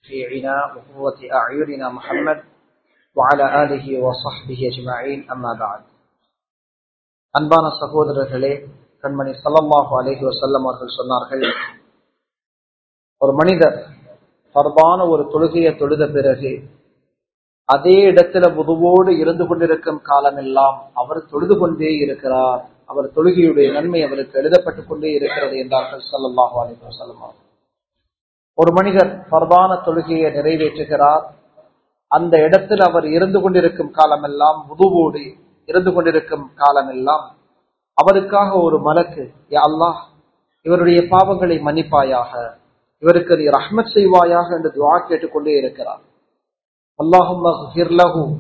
شفيعنا وقوة أعيننا محمد وعلى آله وصحبه أجمعين أما بعد அன்பான சகோதரர்களே கண்மணி சல்லல்லாஹு அலைஹி வஸல்லம் அவர்கள் சொன்னார்கள் ஒரு மனிதர் பரவான ஒரு தொழுகையை தொழுத பிறகு அதே இடத்துல முதுவோடு இருந்து கொண்டிருக்கும் காலமெல்லாம் அவர் தொழுது கொண்டே இருக்கிறார் அவர் தொழுகையுடைய நன்மை அவருக்கு எழுதப்பட்டுக் கொண்டே இருக்கிறது என்றார்கள் சல்லல்லாஹு அலைஹி வஸல்லம் ஒரு மனிதர் பரவான தொழுகையை நிறைவேற்றுகிறார் அந்த இடத்தில் அவர் இருந்து கொண்டிருக்கும் காலமெல்லாம் முதுவோடு இருந்து கொண்டிருக்கும் காலமெல்லாம் அவருக்காக ஒரு மலக்கு அல்லாஹ் இவருடைய பாவங்களை மன்னிப்பாயாக இவருக்கு நீ ரஹ்மத் செய்வாயாக என்று துவா கேட்டுக்கொண்டே இருக்கிறார் அல்லாஹும்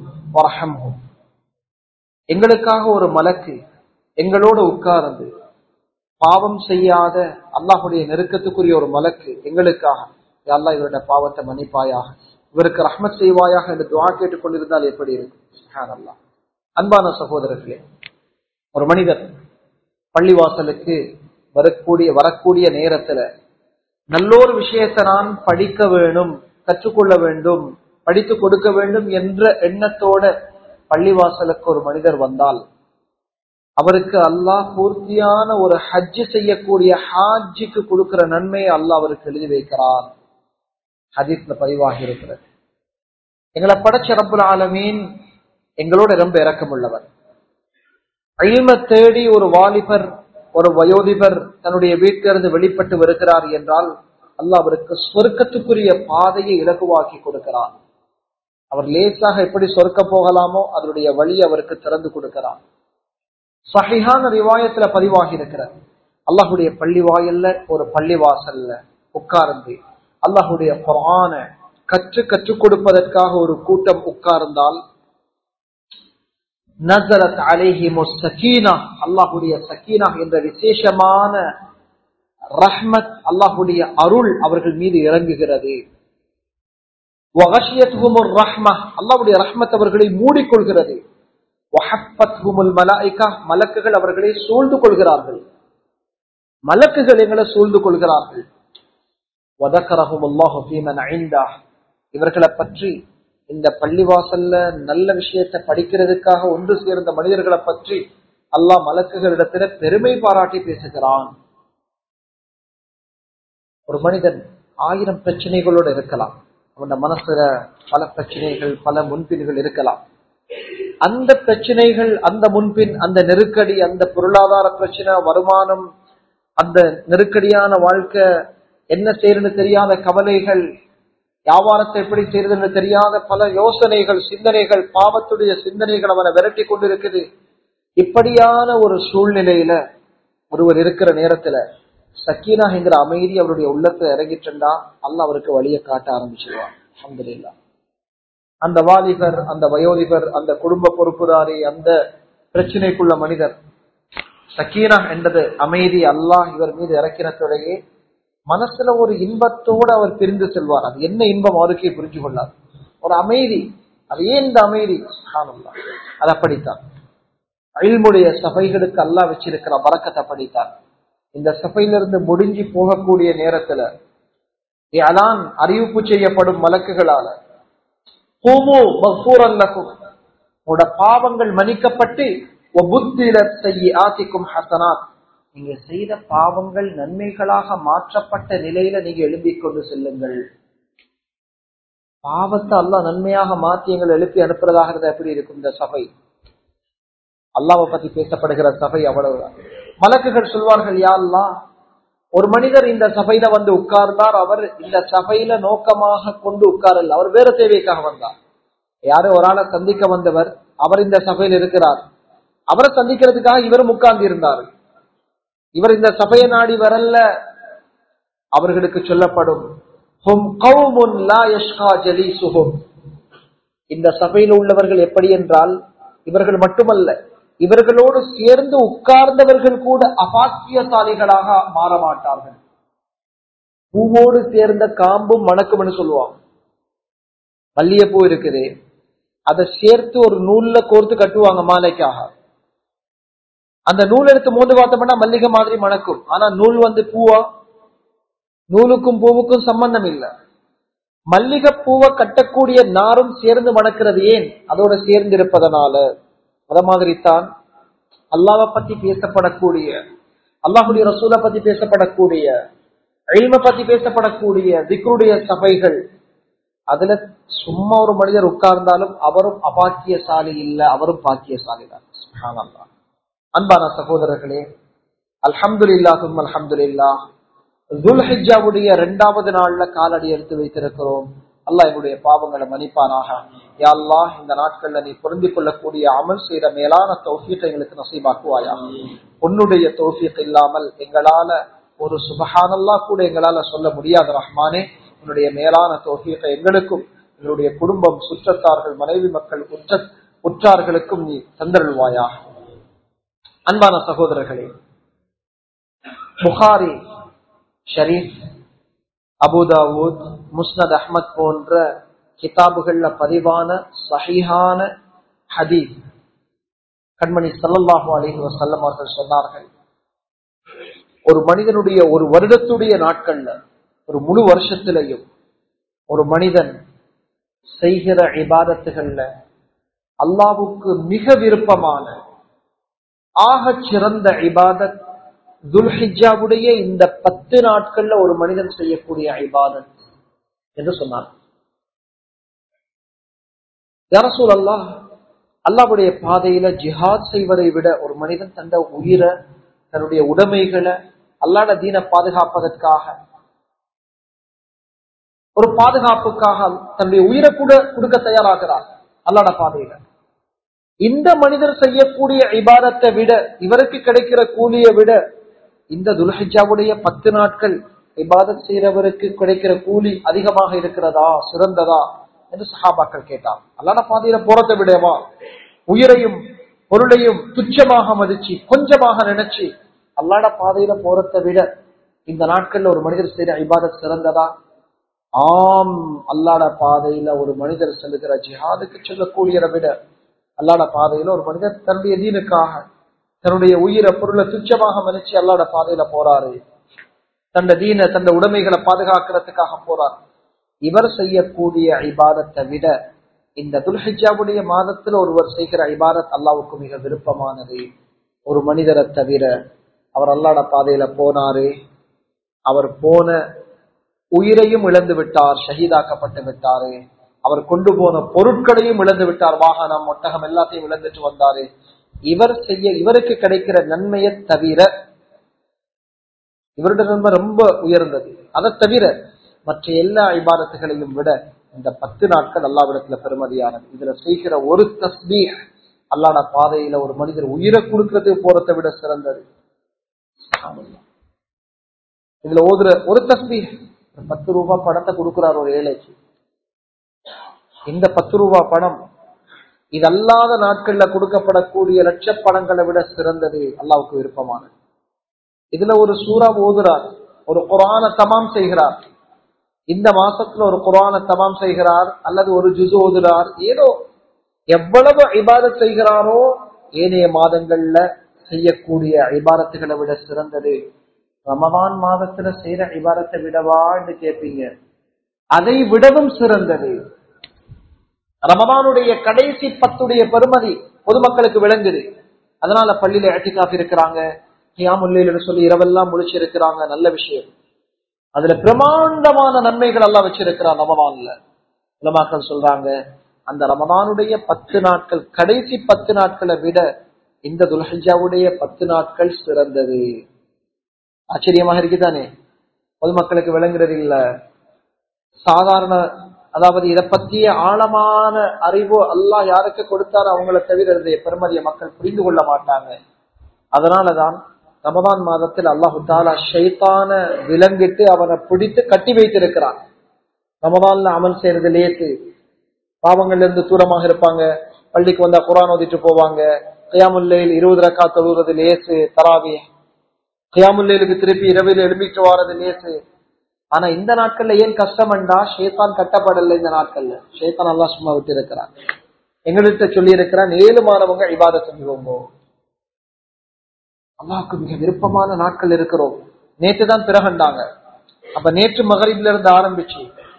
எங்களுக்காக ஒரு மலக்கு எங்களோடு உட்கார்ந்து பாவம் செய்யாத அல்லாஹுடைய நெருக்கத்துக்குரிய ஒரு மலக்கு எங்களுக்காக அல்லா இவருடைய பாவத்தை மன்னிப்பாயாக இவருக்கு ரஹ்மத் செய்வாயாக என்று துவா கேட்டுக் கொண்டிருந்தால் எப்படி இருக்கும் அல்லா அன்பான சகோதரர்களே ஒரு மனிதர் பள்ளிவாசலுக்கு வரக்கூடிய வரக்கூடிய நேரத்துல நல்லொரு விஷயத்தை நான் படிக்க வேண்டும் கற்றுக்கொள்ள வேண்டும் படித்து கொடுக்க வேண்டும் என்ற எண்ணத்தோட பள்ளிவாசலுக்கு ஒரு மனிதர் வந்தால் அவருக்கு அல்லாஹ் பூர்த்தியான ஒரு ஹஜ்ஜு செய்யக்கூடிய ஹாஜிக்கு கொடுக்கிற நன்மையை அல்லாஹ் அவருக்கு எழுதி வைக்கிறார் ஹதீஸ்ல பதிவாகி இருக்கிறது எங்களை படைச்ச ரப்புல் ஆலமீன் எங்களோட ரொம்ப இறக்கம் உள்ளவர் அழிம தேடி ஒரு வாலிபர் ஒரு வயோதிபர் தன்னுடைய வீட்டிலிருந்து வெளிப்பட்டு வருகிறார் என்றால் அல்லாஹ் அவருக்கு சொர்க்கத்துக்குரிய பாதையை இலகுவாக்கி கொடுக்கிறார் அவர் லேசாக எப்படி சொர்க்க போகலாமோ அதனுடைய வழி அவருக்கு திறந்து கொடுக்கிறார் சஹிஹான ரிவாயத்துல பதிவாகி இருக்கிறார் அல்லாஹுடைய பள்ளி வாயல்ல ஒரு பள்ளி வாசல்ல உட்கார்ந்து அல்லாஹுடைய குரான கற்று கற்றுக் கொடுப்பதற்காக ஒரு கூட்டம் உட்கார்ந்தால் நசரத் அலேஹிமோ சக்கீனா அல்லாஹுடைய சக்கீனா என்ற விசேஷமான ரஹ்மத் அல்லாஹுடைய அருள் அவர்கள் மீது இறங்குகிறது அல்லாவுடைய ரஹ்மத் அவர்களை மூடிக்கொள்கிறது மலக்குகள் அவர்களை சூழ்ந்து கொள்கிறார்கள் மலக்குகள் எங்களை சூழ்ந்து கொள்கிறார்கள் இவர்களை பற்றி இந்த பள்ளிவாசல்ல நல்ல விஷயத்தை படிக்கிறதுக்காக ஒன்று சேர்ந்த மனிதர்களை பற்றி அல்லாஹ் மலக்குகளிடத்துல பெருமை பாராட்டி பேசுகிறான் ஒரு மனிதன் ஆயிரம் பிரச்சனைகளோடு இருக்கலாம் அவன் மனசுல பல பிரச்சனைகள் பல முன்பின்கள் இருக்கலாம் அந்த பிரச்சனைகள் அந்த முன்பின் அந்த நெருக்கடி அந்த பொருளாதார பிரச்சனை வருமானம் அந்த நெருக்கடியான வாழ்க்கை என்ன செய்யறன்னு தெரியாத கவலைகள் வியாபாரத்தை எப்படி செய்யறதுன்னு தெரியாத பல யோசனைகள் சிந்தனைகள் பாவத்துடைய சிந்தனைகள் அவனை விரட்டி கொண்டிருக்குது இப்படியான ஒரு சூழ்நிலையில ஒருவர் இருக்கிற நேரத்துல சக்கீனா என்கிற அமைதி அவருடைய உள்ளத்தை இறங்கிட்டுண்டா அல்ல அவருக்கு வழியை காட்ட ஆரம்பிச்சிருவான் அஹமதுல்லா அந்த வாலிபர் அந்த வயோதிபர் அந்த குடும்ப பொறுப்புதாரி அந்த பிரச்சனைக்குள்ள மனிதர் சக்கீனா என்றது அமைதி அல்லாஹ் இவர் மீது இறக்கினத்தோடையே மனசுல ஒரு இன்பத்தோடு அவர் பிரிந்து செல்வார் அது என்ன இன்பம் அவருக்கே புரிஞ்சு கொள்ளார் ஒரு அமைதி அது ஏன் இந்த அமைதி அது அப்படித்தான் அழிமுடைய சபைகளுக்கு அல்லா வச்சிருக்கிற வரக்கத்தை அப்படித்தான் இந்த சபையிலிருந்து முடிஞ்சு போகக்கூடிய நேரத்துல அதான் அறிவிப்பு செய்யப்படும் வழக்குகளால உங்களோட பாவங்கள் மன்னிக்கப்பட்டு ஆசிக்கும் ஹசனாத் நீங்க செய்த பாவங்கள் நன்மைகளாக மாற்றப்பட்ட நிலையில நீங்க எழும்பிக் கொண்டு செல்லுங்கள் பாவத்தை அல்லா நன்மையாக மாற்றி எங்களை எழுப்பி அனுப்புறதாக இருந்தா எப்படி இருக்கும் இந்த சபை அல்லாவை பத்தி பேசப்படுகிற சபை அவ்வளவுதான் மலக்குகள் சொல்வார்கள் யாழ்லா ஒரு மனிதர் இந்த சபையில வந்து உட்கார்ந்தார் அவர் இந்த சபையில நோக்கமாக கொண்டு உட்காரல் அவர் வேற தேவைக்காக வந்தார் யாரு ஒரு ஆளை சந்திக்க வந்தவர் அவர் இந்த சபையில் இருக்கிறார் அவரை சந்திக்கிறதுக்காக இவரும் உட்கார்ந்து இருந்தார்கள் இவர் இந்த சபையை நாடி வரல அவர்களுக்கு சொல்லப்படும் இந்த சபையில் உள்ளவர்கள் எப்படி என்றால் இவர்கள் மட்டுமல்ல இவர்களோடு சேர்ந்து உட்கார்ந்தவர்கள் கூட அபாக்கியசாலிகளாக மாற மாட்டார்கள் பூவோடு சேர்ந்த காம்பும் மணக்கும்னு சொல்லுவாங்க மல்லிகைப்பூ இருக்குது அதை சேர்த்து ஒரு நூல்ல கோர்த்து கட்டுவாங்க மாலைக்காக அந்த நூல் எடுத்து மோந்து பார்த்தோம்னா மல்லிகை மாதிரி மணக்கும் ஆனா நூல் வந்து பூவா நூலுக்கும் பூவுக்கும் சம்பந்தம் இல்லை மல்லிகைப்பூவை கட்டக்கூடிய நாரும் சேர்ந்து மணக்கிறது ஏன் அதோட சேர்ந்து இருப்பதனால அத மாதிரித்தான் அல்லாவை பத்தி பேசப்படக்கூடிய அல்லாஹுடைய ரசூலை பத்தி பேசப்படக்கூடிய எல்ம பத்தி பேசப்படக்கூடிய திக்ருடைய சபைகள் அதுல சும்மா ஒரு மனிதர் உட்கார்ந்தாலும் அவரும் அபாக்கியசாலி இல்ல அவரும் பாக்கியசாலி தான் சுப்ஹானல்லாஹ். அன்பான சகோதரர்களே அல்ஹம்துலில்லா தும் அல்ஹம்துலில்லா துல்ஹிஜாவுடைய இரண்டாவது நாள்ல காலடி எடுத்து வைத்திருக்கிறோம் அல்லாஹ் எங்களுடைய பாவங்களை மன்னிப்பானாக யா அல்லாஹ் இந்த நாட்கள்ல நீ பொருந்திக் கொள்ளக்கூடிய அமல் செய்யற மேலான தௌஃபீத்தை எங்களுக்கு நசீபாக்குவாயா உன்னுடைய தௌஃபீக் இல்லாமல் எங்களால ஒரு சுபஹானல்லா கூட எங்களால சொல்ல முடியாத ரஹ்மானே உன்னுடைய மேலான தௌஃபீக்கை எங்களுக்கும் எங்களுடைய குடும்பம் சுற்றத்தார்கள் மனைவி மக்கள் உற்ற உற்றார்களுக்கும் நீ தந்தருள்வாயா அன்பான சகோதரர்களே புகாரி ஷரீப் அபுதாவூத் முஸ்னத் அஹ்மத் போன்ற கிதாபுகள்ல பதிவான சஹீஹான ஹதீஸ் கண்மணி ஸல்லல்லாஹு அலைஹி வஸல்லம் அவர்கள் சொன்னார்கள் ஒரு மனிதனுடைய ஒரு வருடத்துடைய நாட்கள்ல ஒரு முழு வருஷத்திலையும் ஒரு மனிதன் செய்கிற இபாதத்துகள்ல அல்லாவுக்கு மிக விருப்பமான ஆகச் சிறந்த இபாதத் துல்ஹிஜாவுடைய இந்த பத்து நாட்கள்ல ஒரு மனிதன் செய்யக்கூடிய ஐபாதத் என்று சொன்னார் யாரசூல் அல்லாஹ் அல்லாவுடைய பாதையில ஜிஹாத் செய்வதை விட ஒரு மனிதன் தந்த உயிரை தன்னுடைய உடைமைகளை அல்லாட தீன பாதுகாப்பதற்காக ஒரு பாதுகாப்புக்காக தன்னுடைய உயிரை கூட கொடுக்க தயாராகிறார் அல்லாட பாதையில இந்த மனிதர் செய்யக்கூடிய இபாதத்தை விட இவருக்கு கிடைக்கிற கூலியை விட இந்த துல்ஹிஜாவுடைய பத்து நாட்கள் இபாதத் செய்யறவருக்கு கிடைக்கிற கூலி அதிகமாக இருக்கிறதா சிறந்ததா என்று சஹாபாக்கள் கேட்டார் அல்லாட பாதையில போறதை விடவா உயிரையும் பொருளையும் துச்சமாக மதிச்சு கொஞ்சமாக நினைச்சு அல்லாட பாதையில போறதை விட இந்த நாட்கள்ல ஒரு மனிதர் செய்யற இபாதத் சிறந்ததா ஆம் அல்லாட பாதையில ஒரு மனிதர் செல்லுகிற ஜிஹாதுக்கு செல்லக்கூடியதை விட அல்லாட பாதையில ஒரு மனிதர் தன்னுடைய தீனுக்காக தன்னுடைய உயிரை பொருளை துச்சமாக மதிச்சு அல்லாட பாதையில போறாரு தந்த தீன தந்த உடைமைகளை பாதுகாக்கிறதுக்காக போறார் இவர் செய்யக்கூடிய ஐபாதத்தை விட இந்த துல்ஹிஜாவுடைய மாதத்துல ஒருவர் செய்கிற ஐபாதத் அல்லாவுக்கு மிக விருப்பமானது ஒரு மனிதரை தவிர அவர் அல்லாட பாதையில போனாரு அவர் போன உயிரையும் இழந்து விட்டார் ஷஹீதாக்கப்பட்டு விட்டாரு அவர் கொண்டு போன பொருட்களையும் இழந்து விட்டார் வாகனம் ஒட்டகம் எல்லாத்தையும் இழந்துட்டு வந்தாரு இவர் செய்ய இவருக்கு கிடைக்கிற நன்மையை தவிர இவருடைய நன்மை ரொம்ப உயர்ந்தது அதை தவிர மற்ற எல்லா ஐபாரத்துகளையும் விட இந்த பத்து நாட்கள் அல்லாவிடத்துல பெருமதியானது இதுல செய்கிற ஒரு தஸ்பீர் அல்லாட பாதையில ஒரு மனிதர் உயிரை கொடுக்கறது போறதை விட சிறந்தது இதுல ஓதுற ஒரு தஸ்பீர் பத்து ரூபாய் பணத்தை கொடுக்கிறார் ஒரு ஏழைக்கு இந்த பத்து ரூபாய் பணம் இது அல்லாத நாட்கள்ல கொடுக்கப்படக்கூடிய லட்ச பணங்களை விட சிறந்தது அல்லாவுக்கு விருப்பமானது இதுல ஒரு சூறா ஓதுறார் ஒரு குரான தமாம் செய்கிறார் இந்த மாசத்துல ஒரு குரான தமாம் செய்கிறார் அல்லது ஒரு ஜுசு ஓதுறார் ஏதோ எவ்வளவு இபாதத் செய்கிறாரோ ஏனைய மாதங்கள்ல செய்யக்கூடிய இபாரத்துகளை விட சிறந்தது ரமவான் மாதத்துல செய்யற இபாரத்தை விடவான்னு கேட்பீங்க அதை விடவும் சிறந்தது ரமதானுடைய கடைசி பத்துடைய பெருமதி பொதுமக்களுக்கு விளங்குது அதனால பள்ளியில ஏட்டிக்காஃப் இருக்கிறாங்க கியாமுல்லையில சொல்லி இரவெல்லாம் முடிச்சிருக்கிறாங்க நல்ல விஷயம் அதுல பிரமாண்டமான நன்மைகள் எல்லாம் வச்சிருக்கிறார் ரமதான்ல உலமாக்கள் சொல்றாங்க அந்த ரமதானுடைய பத்து நாட்கள் கடைசி பத்து நாட்களை விட இந்த துல்ஹிஜாவுடைய பத்து நாட்கள் சிறந்தது ஆச்சரியமாக இருக்குதானே பொதுமக்களுக்கு விளங்குறது இல்ல சாதாரண அதாவது இதை பற்றிய ஆழமான அறிவோ அல்லாஹ் யாருக்கு கொடுத்தாரோ அவங்கள தவிர இதனுடைய பெருமதிய மக்கள் புரிந்து கொள்ள மாட்டாங்க அதனாலதான் ரமதான் மாதத்தில் அல்லாஹு தாலா ஷைத்தான விலங்கிட்டு அவனை பிடித்து கட்டி வைத்திருக்கிறான் ரமதான்ல அமல் செய்யறது லேத்து பாவங்கள்ல இருந்து தூரமாக இருப்பாங்க பள்ளிக்கு வந்தா குரான் ஓதிட்டு போவாங்க கியாமுல்லையில் இருபது ரக்கா தொழுகிறது லேசு தராவி கியாமுல்லைலுக்கு திருப்பி இரவில் எழுப்பிட்டு வாரது லேசு ஆனா இந்த நாட்கள்ல ஏன் கஷ்டம்டா ஷேத்தான் கட்டப்படல இந்த நாட்கள்ல ஷேத்தான் அல்லா சும்மா விட்டு இருக்கிறான் எங்கள்கிட்ட சொல்லி இருக்கிறான் ஏழு மாணவங்க இபாத செஞ்சுவோங்க அல்லாவுக்கு மிக விருப்பமான நாட்கள் இருக்கிறோம் நேற்று தான் பிறகண்டாங்க அப்ப நேற்று மகரிப்ல இருந்து ஆரம்பிச்சு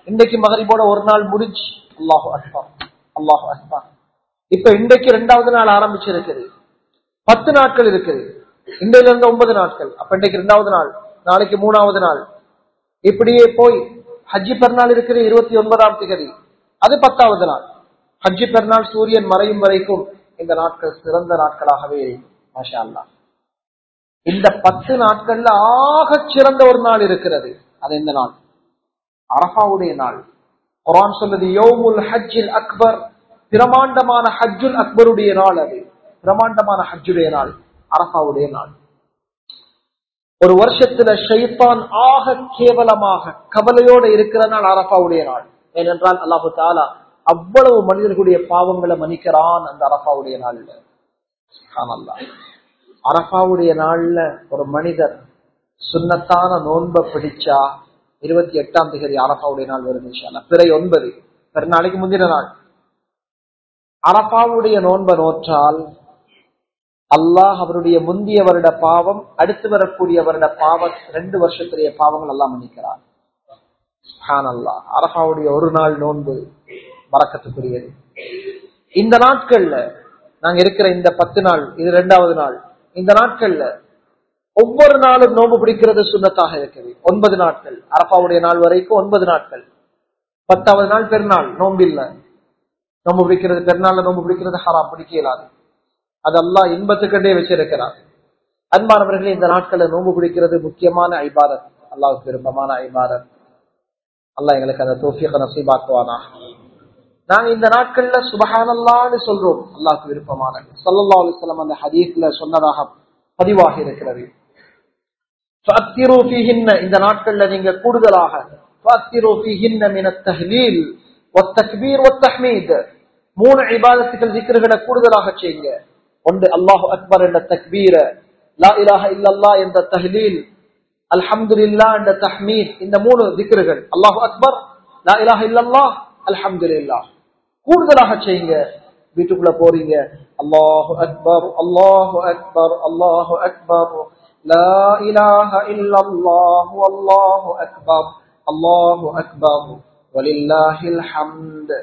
இன்றைக்கு மகரிபோட ஒரு நாள் முடிஞ்சு அல்லாஹு அக்பர் அல்லாஹு அக்பர் இப்ப இன்றைக்கு ரெண்டாவது நாள் ஆரம்பிச்சிருக்குது பத்து நாட்கள் இருக்குது இன்றையில இருந்து ஒன்பது நாட்கள் அப்ப இன்றைக்கு ரெண்டாவது நாள் நாளைக்கு மூணாவது நாள் இப்படியே போய் ஹஜ்ஜி பெருநாள் இருக்குது இருபத்தி ஒன்பதாம் திகதி அது பத்தாவது நாள் ஹஜ்ஜி பெருநாள் சூரியன் மறையும் வரைக்கும் இந்த நாட்கள் சிறந்த நாட்களாகவே இருக்கும் மாஷா அல்லாஹ் இந்த பத்து நாட்கள்ல ஆகச் சிறந்த ஒரு நாள் இருக்கிறது அது இந்த நாள் அரபாவுடைய நாள் குரான் சொல்லுது யோமுல் ஹஜ்ஜில் அக்பர் பிரமாண்டமான ஹஜ்ஜுல் அக்பருடைய நாள் அது பிரமாண்டமான ஹஜ்ஜுடைய நாள் அரபாவுடைய நாள் ஒரு வருஷத்துல ஷைத்தான் ஆக கேவலமாக கவலையோடு இருக்கிற நாள் அரபாவுடைய நாள் ஏனென்றால் அல்லாஹு தாலா அவ்வளவு மனிதர்களுடைய பாவங்களை மன்னிக்கிறான் அந்த அரபாவுடைய நாள்ல சுப்ஹானல்லாஹ். அரபாவுடைய நாள்ல ஒரு மனிதர் சுன்னத்தான நோன்பை பிடிச்சா இருபத்தி எட்டாம் தேதி அரபாவுடைய நாள் வருது இன்ஷா அல்லாஹ். பிறை ஒன்பது பெருநாளைக்கு முந்தின நாள் அரபாவுடைய நோன்பை நோற்றால் அல்லாஹ் அவருடைய முந்திய வருட பாவம் அடுத்து வரக்கூடிய வருட பாவம் ரெண்டு வருஷத்துடைய பாவங்கள் எல்லாம் மன்னிக்கிறார் சுப்ஹானல்லாஹ். அரபாவுடைய ஒரு நாள் நோன்பு வரக்கத்துக்குரியது இந்த நாட்கள்ல நாங்க இருக்கிற இந்த பத்து நாள் இது ரெண்டாவது நாள் இந்த நாட்கள்ல ஒவ்வொரு நாளும் நோன்பு பிடிக்கிறது சுண்ணத்தாக இருக்குது ஒன்பது நாட்கள் அரப்பாவுடைய நாள் வரைக்கும் ஒன்பது நாட்கள் பத்தாவது நாள் பெருநாள் நோன்பு இல்ல நோன்பு பிடிக்கிறது பெருநாள்ல நோன்பு பிடிக்கிறது ஹராம் பிடிக்க இயலாது அதெல்லாம் இன்பத்துக்கண்டே வச்சிருக்கிறார் அன்பானவர்களே இந்த நாட்கள்ல நோன்பு பிடிக்கிறது முக்கியமான ஐபாரத் அல்லாஹ்வுக்கு விருப்பமான ஐபாரத் அல்லாஹ் எங்களுக்கு அந்த தோஃபியத்தை நசீபாக்குவானா நாங்க இந்த நாட்கள்ல சுபஹானல்லான்னு சொல்றோம் அல்லாஹ்வுக்கு விருப்பமான ஸல்லல்லாஹு அலைஹி வஸல்லம் அந்த ஹதீஸ்ல சொன்னதாக பதிவாகி இருக்கிறது فَأَكْثِرُوا فِيهِنَّ இந்த நாட்கள்ல நீங்க கூடுதலாக فَأَكْثِرُوا فِيهِنَّ مِنَ التَّهْلِيلِ وَالتَّكْبِيرِ وَالتَّحْمِيدِ மூணு இபாதத்துகள் ஜிக்ருகளை கூடுதலாக செய்யுங்க ஒன்று அல்லாஹு அக்பர் என்ற தக்பீர லா இலாஹ இல்லல்லாஹ் என்ற தஹ்லீல் அல்ஹம்துலில்லாஹ் என்ற தஹ்மீத் இந்த மூணு திக்ருகள் அல்லாஹு அக்பர் லா இலாஹ இல்லல்லாஹ் அல்ஹம்துலில்லாஹ் கூடுதலாக செய்யுங்க வீட்டுக்குள்ள போறீங்க அல்லாஹு அக்பர் அல்லாஹு அக்பர் அல்லாஹு அக்பர் லா இலாஹ இல்லல்லாஹ் அல்லாஹு அக்பர் அல்லாஹு அக்பர் வலில்லாஹில் ஹம்த்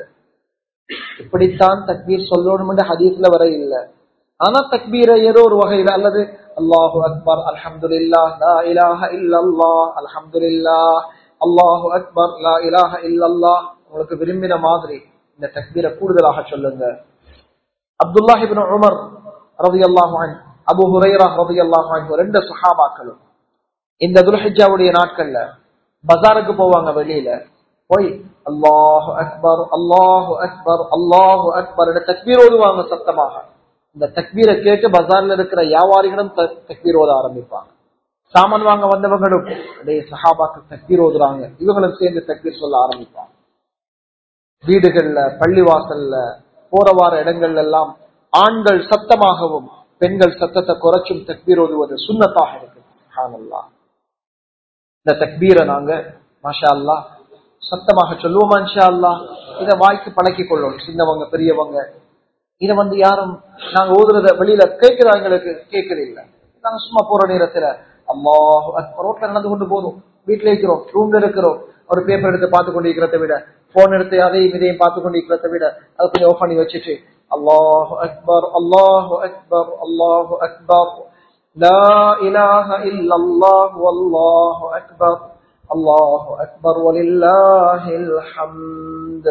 இப்படித்தான் தக்பீர் சொல்லணும் என்று ஹதீஸ்ல வர இல்ல ஆனா தக்பீரை ஏதோ ஒரு வகையில அல்லது அல்லாஹு அக்பர் அல்ஹம்துலில்லாஹ் லா இலாஹ இல்லல்லாஹ் அல்ஹம்துலில்லாஹ் அல்லாஹு அக்பர் லா இலாஹ இல்லல்லாஹ் உங்களுக்கு விரும்பின மாதிரி இந்த தக்பீரை கூடுதலாக சொல்லுங்க அப்துல்லாஹ் இப்னு உமர் ரலியல்லாஹு அன்ஹு அபூ ஹுரைரா ரலியல்லாஹு அன்ஹு ரெண்டு சஹாபாக்களும் இந்த துல்ஹிஜ்ஜாவுடைய நாட்கள்ல பஜாருக்கு போவாங்க வெளியில போய் அல்லாஹு அக்பர் அல்லாஹு அக்பர் அல்லாஹு அக்பர் தக்பீர் ஓதுவாங்க சத்தமாக இந்த தக்பீரை கேட்டு பஜார்ல இருக்கிற வியாபாரிகளும் த- தக்பீர் ஓத ஆரம்பிப்பாங்க சாமான் வாங்க வந்தவங்களும் அடே சஹாபாக்கள் தக்பீர் ஓதுறாங்க இவங்களும் சேர்ந்து தக்பீர் சொல்ல ஆரம்பிப்பாங்க வீடுகள்ல பள்ளிவாசல்ல போற வார இடங்கள்ல எல்லாம் ஆண்கள் சத்தமாகவும் பெண்கள் சத்தத்தை குறைச்சும் தக்பீர் ஓதுவது சுண்ணத்தாக இருக்கு சுப்ஹானல்லாஹ். இந்த தக்பீரை நாங்க மாஷா அல்லாஹ் சத்தமாக சொல்லுவோமா இன்ஷா அல்லாஹ் இதை வாய்க்கு பழக்கிக் கொள்ளணும் சின்னவங்க பெரியவங்க இதை வந்து யாரும் நாங்க ஓதுறத வெளியில கேட்குதா எங்களுக்கு கேட்கறது இல்ல நாங்க சும்மா போற நேரத்துல அல்லாஹ் ரோட்ல நடந்து கொண்டு போதும் வீட்டுல இருக்கிறோம் ரூம்ல இருக்கிறோம் ஒரு பேப்பர் எடுத்து பார்த்து கொண்டு இருக்கிறத விட போன் எடுத்து அதையும் இதையும் பார்த்து கொண்டு இருக்கிறத விட அதை கொஞ்சம் ஆஃப் பண்ணி வச்சுட்டு அல்லாஹு அக்பர் அல்லாஹு அக்பர் அல்லாஹு அக்பர் لا إله إلا الله والله أكبر الله أكبر ولله الحمد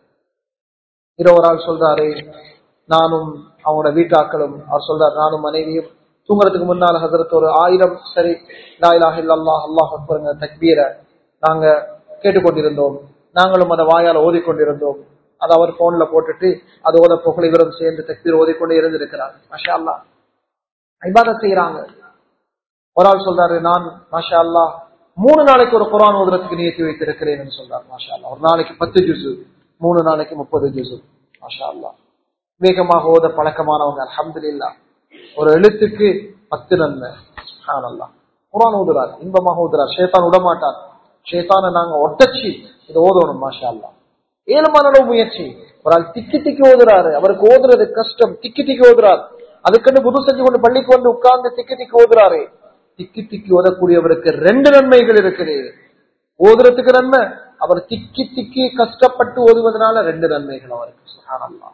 இது ஒரு ஆள் சொல்றாரு நானும் அவங்களோட வீட்டாக்களும் அவர் சொல்றாரு நானும் மனைவியும் தூங்குறதுக்கு முன்னால் ஹசரத் ஒரு ஆயிரம் சரி லா இலாஹ இல்லல்லாஹ் அல்லாஹ் அக்பருங்க தக்பீரை நாங்க கேட்டுக்கொண்டிருந்தோம் நாங்களும் அதை வாயால ஓதிக்கொண்டிருந்தோம் அதை அவர் போன்ல போட்டுட்டு அது ஓத புகழ் இவரும் சேர்ந்து தக்பீர் ஓதிக்கொண்டே இருந்திருக்கிறார் மாஷா அல்லாஹ் இபாதத் செய்யறாங்க ஒரு ஆள் சொல்றாரு நான் மாஷா அல்லாஹ் மூணு நாளைக்கு ஒரு குரான் ஓதுறதுக்கு நியத்தி வைத்திருக்கிறேன் சொல்றாரு மாஷா அல்லாஹ் ஒரு நாளைக்கு பத்து ஜுசு மூணு நாளைக்கு முப்பது ஜுசு மாஷா அல்லாஹ் வேகமாக ஓத பழக்கமானவங்க அல்ஹம்துலில்லாஹ் ஒரு எழுத்துக்கு பத்து நன்மை சுப்ஹானல்லாஹ் குரான் ஓதுறார் இன்பமாக ஓதுறார் ஷேத்தான் விடமாட்டார் ஷேத்தானை நாங்க ஒட்டச்சு இதை ஓதணும் மாஷா அல்லாஹ் ஏழுமான அளவு முயற்சி ஒரு ஆள் திக்கி திக்கி ஓதுறாரு அவருக்கு ஓதுறது கஷ்டம் திக்கி திக்கி ஓதுறாரு அதுக்குன்னு புது செஞ்சு கொண்டு பள்ளிக்கு வந்து உட்கார்ந்து திக்கி திக்கி ஓதுறாரு திக்கி திக்கி ஓதக்கூடியவருக்கு ரெண்டு நன்மைகள் இருக்குது ஓதுறதுக்கு நன்மை அவர் திக்கி திக்கி கஷ்டப்பட்டு ஓதுவதனால ரெண்டு நன்மைகள் அவருக்கு சுப்ஹானல்லாஹ்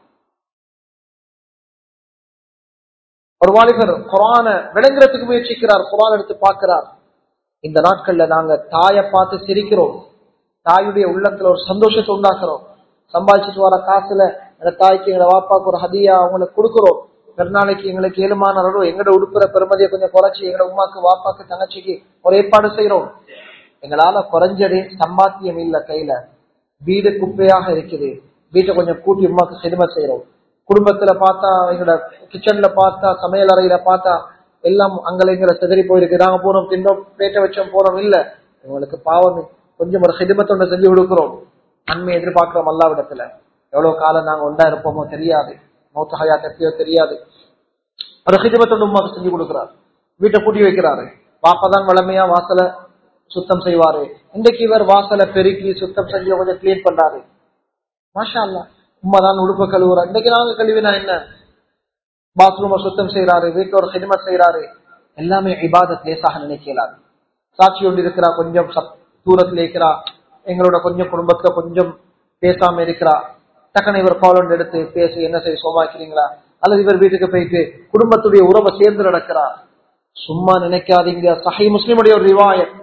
ஒரு வாலிபர் குரான விளங்குறதுக்கு முயற்சிக்கிறார் குரான் எடுத்து பார்க்கிறார் இந்த நாட்கள்ல நாங்க தாயை பார்த்து சிரிக்கிறோம் தாயுடைய உள்ளத்துல ஒரு சந்தோஷத்தை உண்டாக்குறோம் சம்பாதிச்சுட்டு வர காசுல எங்க தாய்க்கு எங்க வாப்பாக்கு ஒரு ஹதியா அவங்களுக்கு கொடுக்குறோம் பெருநாளைக்கு எங்களுக்கு ஏழுமான அளவு எங்கட உடுப்புற பெருமதியை கொஞ்சம் குறைச்சி எங்கட உமாக்கு வாப்பாக்கு தங்கச்சிக்கு ஒரு ஏற்பாடு செய்யறோம் எங்களால குறைஞ்சதே சம்பாத்தியம் இல்ல கையில வீடு குப்பையாக இருக்குது வீட்டை கொஞ்சம் கூட்டி உமாக்கு சிறுமை செய்யறோம் குடும்பத்துல பார்த்தா எங்களோட கிச்சன்ல பார்த்தா சமையல் அறையில பார்த்தா எல்லாம் அங்கல எங்களை சிதறி போயிருக்கு நாங்க போறோம் தின்னோம் பேட்டை வச்சோம் போறோம் இல்ல உங்களுக்கு பாவம் கொஞ்சம் ஒரு சிதுமத்தொண்டு செஞ்சு கொடுக்கிறோம் நன்மை எதிர்பார்க்கிறோம் அல்லாவிடத்துல எவ்வளவு காலம் நாங்க ஒன்றா இருப்போமோ தெரியாது மௌத்த ஹயா தப்பியோ தெரியாது ஒரு ஹிதமத்தொண்டு உமாக்கு செஞ்சு கொடுக்கிறார் வீட்டை கூட்டி வைக்கிறாரு பாப்பாதான் வளமையா வாசலை சுத்தம் செய்வாரு இன்றைக்கு இவர் வாசலை பெருக்கி சுத்தம் செஞ்சு கொஞ்சம் கிளீன் பண்றாரு மாஷா அல்லா உண்மைதான் உடுப்ப கழுவுறா இன்னைக்கு நாங்க கழுவினா என்ன பாத்ரூம சுத்தம் செய்யறாரு வீட்டுல ஒரு ஹிதமத் செய்யறாரு எல்லாமே இபாதத் லேசாக நினைக்கிறாரு சாட்சி கொண்டு இருக்கிறா கொஞ்சம் சப்- தூரத்துல இருக்கிறா எங்களோட கொஞ்சம் குடும்பத்துல கொஞ்சம் பேசாம இருக்கிறா டக்குனு இவர் கால் ஒன்று எடுத்து பேசி என்ன செய்ய சோமாக்கிறீங்களா அல்லது இவர் வீட்டுக்கு போயிட்டு குடும்பத்துடைய உறவை சேர்ந்து நடக்கிறார் சும்மா நினைக்காதீங்க சஹி முஸ்லிமுடைய ஒரு ரிவாயத்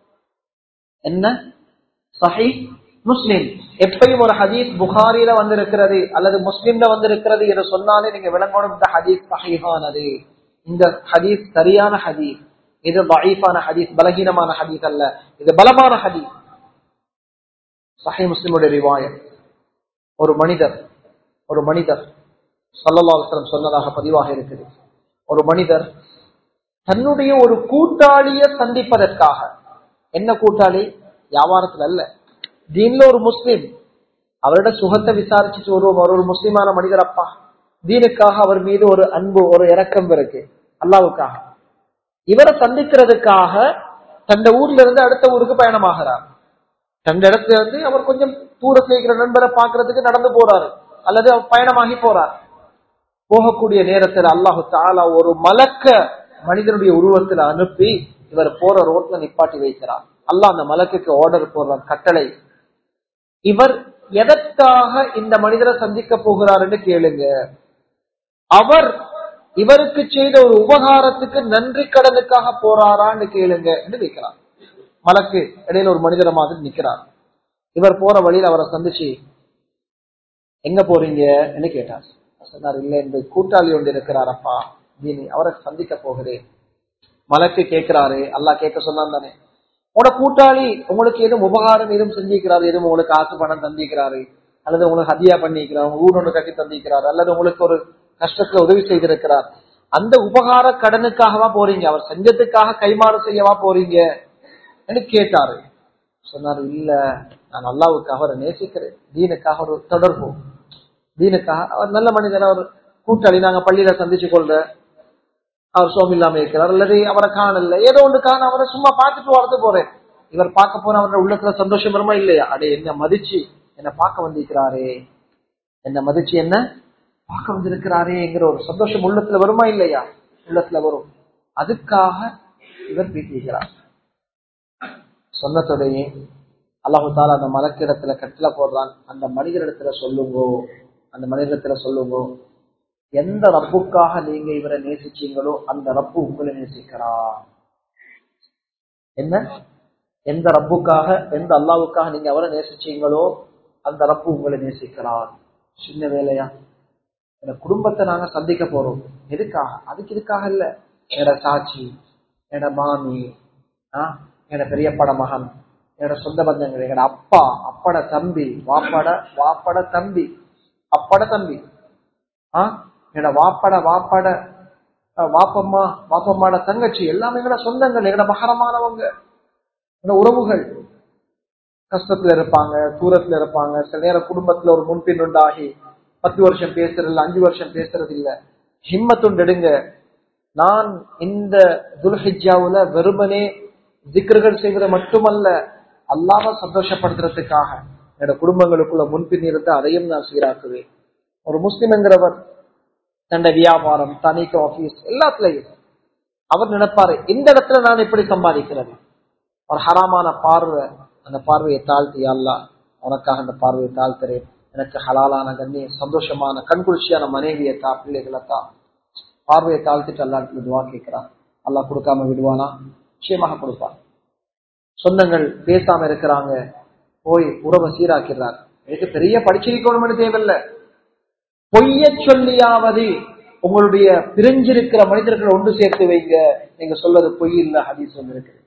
என்ன சஹி முஸ்லிம் எப்பயும் ஒரு ஹதீஸ் புகாரில வந்திருக்கிறது அல்லது முஸ்லிம்ல வந்திருக்கிறது என்று சொன்னாலே நீங்க விளங்கணும் இந்த ஹதீஸ் சஹிஹானது இந்த ஹதீஸ் சரியான ஹதீஸ் இது வகைஃபான ஹதீஸ் பலகீனமான ஹதீஸ் அல்ல இது பலமான ஹதீஸ் சஹி முஸ்லிமுடைய ரிவாயத் ஒரு மனிதர் ஒரு மனிதர் ஸல்லல்லாஹு அலைஹி வஸல்லம் சொன்னதாக பதிவாக இருக்குது ஒரு மனிதர் தன்னுடைய ஒரு கூட்டாளிய சந்திப்பதற்காக என்ன கூட்டாளி வியாபாரத்துல அல்ல தீன்ல ஒரு முஸ்லிம் அவரோட சுகத்தை விசாரிச்சுட்டு வருவோம் அவர் ஒரு முஸ்லிமான மனிதர் அப்பா தீனுக்காக அவர் மீது ஒரு அன்பு ஒரு இரக்கம் இருக்கு அல்லாவுக்காக இவரை சந்திக்கிறதுக்காக தந்த ஊர்ல இருந்து அடுத்த ஊருக்கு பயணமாகிறார் தந்த இடத்துல இருந்து அவர் கொஞ்சம் தூரத்தில் இருக்கிற நண்பரை பார்க்கறதுக்கு நடந்து போறாரு அல்லது அவர் பயணமாகி போறார் போகக்கூடிய நேரத்தில் அல்லாஹு தாலா ஒரு மலக்க மனிதனுடைய உருவத்தில் அனுப்பி இவர் போற ரோட்ல நிப்பாட்டி வைக்கிறார் அல்லாஹ் அந்த மலக்குக்கு ஆர்டர் போடுறார் கட்டளை இவர் எதற்காக இந்த மனிதரை சந்திக்க போகிறார் என்று கேளுங்க அவர் இவருக்கு செய்த ஒரு உபகாரத்துக்கு நன்றி கடனுக்காக போறாரான்னு கேளுங்க என்று வைக்கிறார் மலக்கு இடையில ஒரு மனிதரை மாதிரி நிக்கிறார் இவர் போற வழியில் அவரை சந்திச்சு எங்க போறீங்க என்று கேட்டார் சொன்னார் இல்ல இந்த கூட்டாளி ஒன்று இருக்கிறார் அப்பா தீனி அவரை சந்திக்க போகிறேன் மலக்கு கேட்கிறாரு அல்லாஹ் கேட்க சொன்னான் தானே உங்களோட கூட்டாளி உங்களுக்கு எதுவும் உபகாரம் எதுவும் செஞ்சிக்கிறாரு எதுவும் உங்களுக்கு காசு பணம் தந்திக்கிறாரு அல்லது உங்களுக்கு ஹதியா பண்ணிக்கிறார் உங்க ஊர் ஒன்று கட்டி தந்திக்கிறார் அல்லது உங்களுக்கு ஒரு கஷ்டத்துல உதவி செய்திருக்கிறார் அந்த உபகார கடனுக்காகவா போறீங்க அவர் செஞ்சதுக்காக கைமாறு செய்யவா போறீங்க என்று கேட்டாரு சொன்னாரு இல்ல நான் அல்லாவுக்காக அவரை நேசிக்கிறேன் தீனுக்காக ஒரு தொடர்பு தீனுக்காக அவர் நல்ல மனிதன் அவர் கூட்டாளி நாங்க பள்ளியில சந்திச்சு கொள்ற அவர் சோம் இல்லாம இருக்கிறார் அல்லது அவரை காணல ஏதோ ஒன்று காண அவரை சும்மா பார்த்துட்டு வரது போறேன் இவர் பார்க்க போன அவரோட உள்ளத்துல சந்தோஷம் வருமா இல்லையா அடே என்ன மதிச்சு என்ன பார்க்க வந்திருக்கிறாரே என்ன மதிச்சு என்ன பார்க்க வந்திருக்கிறாரேங்கிற ஒரு சந்தோஷம் உள்ளத்துல வருமா இல்லையா உள்ளத்துல வரும் அதுக்காக இவர் பேசியிருக்கிறார் சொன்னதோடையே அல்லாஹு தாலா அந்த மலக்கிடத்துல கட்டில போடுறான் அந்த மனிதரிடத்துல சொல்லுங்கோ அந்த மனிதரிடத்துல சொல்லுங்கோ எந்த ரப்புக்காக நீங்க இவரை நேசிச்சீங்களோ அந்த ரப்பு உங்களை நேசிக்கிறார் என்ன எந்த ரப்புக்காக எந்த அல்லாவுக்காக நீங்க அவரை நேசிச்சீங்களோ அந்த ரப்பு உங்களை நேசிக்கிறார் சின்ன வேலையா எங்க குடும்பத்தை நாங்க சந்திக்க போறோம் எதுக்காக அதுக்கு இதுக்காக இல்ல என்னோட சாட்சி என்னோட மாமி ஆஹ் என்னோட பெரியப்பட மகன் என்னோட சொந்த பந்தங்கள் எங்களோட அப்பா அப்பட தம்பி வாப்பட வாப்பட தம்பி அப்பட தம்பி ஆஹ் என்னோட வாப்பட வாப்பட அஹ் வாப்பம்மா வாப்பம்மாட தங்கச்சி எல்லாமே எங்களோட சொந்தங்கள் எங்களோட மகரமானவங்க எங்களோட உறவுகள் கஷ்டத்துல இருப்பாங்க தூரத்துல இருப்பாங்க சில நேரம் குடும்பத்துல ஒரு முன்பின் உண்டாகி பத்து வருஷம் பேசுறது இல்ல அஞ்சு வருஷம் பேசுறது இல்ல ஹிம்மத்துண்டு எடுங்க நான் இந்த துல்ஹிஜாவுல வெறுமனே திக்ருகள் செய்வது மட்டுமல்ல அல்லாம சந்தோஷப்படுத்துறதுக்காக என்னோட குடும்பங்களுக்குள்ள முன்பின் இருந்து அதையும் நான் சீராக்குவேன் ஒரு முஸ்லிம் என்கிறவர் தன்னுடைய வியாபாரம் தனிக்கு ஆபீஸ் எல்லாத்துலயும் அவர் நினைப்பாரு இந்த இடத்துல நான் எப்படி சம்பாதிக்கிறது ஒரு ஹராமான பார்வை அந்த பார்வையை தாழ்த்தி அல்லா உனக்காக அந்த பார்வையை தாழ்த்துறேன் எனக்கு ஹலாலான கண்ணி சந்தோஷமான கண்குளிர்ச்சியான மனைவியை தா பிள்ளைகளை தா பார்வையை தாழ்த்திட்டு அல்லாட்டு துவா கேட்கிறான் அல்லாஹ் கொடுக்காம விடுவானா நிச்சயமாக கொடுப்பான் சொந்தங்கள் பேசாம இருக்கிறாங்க போய் உறவை சீராக்கிறார் எனக்கு பெரிய படிச்சிருக்கணும்னு தேவையில்லை பொய்ய சொல்லியாவது உங்களுடைய பிரிஞ்சிருக்கிற மனிதர்களை ஒன்று சேர்த்து வைங்க நீங்க சொல்றது பொய் இல்ல ஹதீஸ் ஒன்று இருக்கு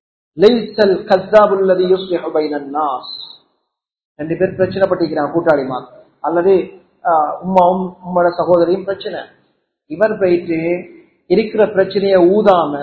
லைசல் கஸ்ஸாபுல்லதி யுஸ்லிஹு பைனன் நாஸ் ரெண்டு பேர் பிரச்சனை பட்டிக்கிறாங்க கூட்டாளிமா அல்லது ஆஹ், உம்மாவும் உம்மோட சகோதரியும் பிரச்சனை இவர் போயிட்டு இருக்கிற பிரச்சனைய ஊதாம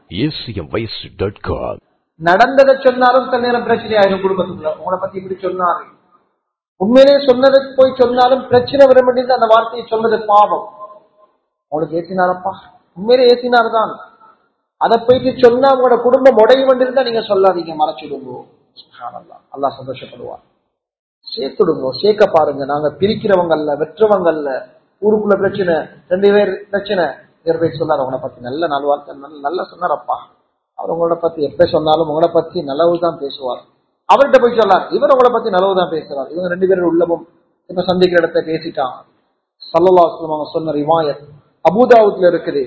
acmvoice.com. நடந்ததை சொன்னாலும் சில நேரம் பிரச்சனை ஆயிரும் குடும்பத்துக்குள்ள உங்களை பத்தி இப்படி சொன்னாரு உண்மையிலேயே சொன்னதை போய் சொன்னாலும் பிரச்சனை வர வேண்டியது அந்த வார்த்தையை சொன்னது பாவம் உங்களுக்கு ஏசினாரப்பா உண்மையிலே ஏசினார் தான் அதை போயிட்டு சொன்னா உங்களோட குடும்பம் உடைய வேண்டியிருந்தா நீங்க சொல்லாதீங்க மறைச்சிடுங்கோ சுப்ஹானல்லாஹ். அல்லாஹ் சந்தோஷப்படுவார் சேர்த்துடுங்கோ சேர்க்க பாருங்க நாங்க பிரிக்கிறவங்க அல்ல வெற்றவங்க அல்ல ஊருக்குள்ள பிரச்சனை ரெண்டு பேர் பிரச்சனை இவர் போய் சொன்னார் உங்களை பத்தி நல்ல நல்வாழ்க்கை நல்ல நல்லா சொன்னாரப்பா அவர் உங்களோட பத்தி எப்ப சொன்னாலும் உங்களை பத்தி நல்லவு தான் பேசுவார் அவர்கிட்ட போய் சொல்லார் இவர் உங்களை பத்தி நல்லவு தான் பேசுவார் இவங்க ரெண்டு பேரும் உள்ளவும் இப்ப சந்திக்கிற இடத்த பேசிட்டாங்க சல்லல்லா அவங்க சொன்ன ரிவாயத் அபூதாவுத்ல இருக்குது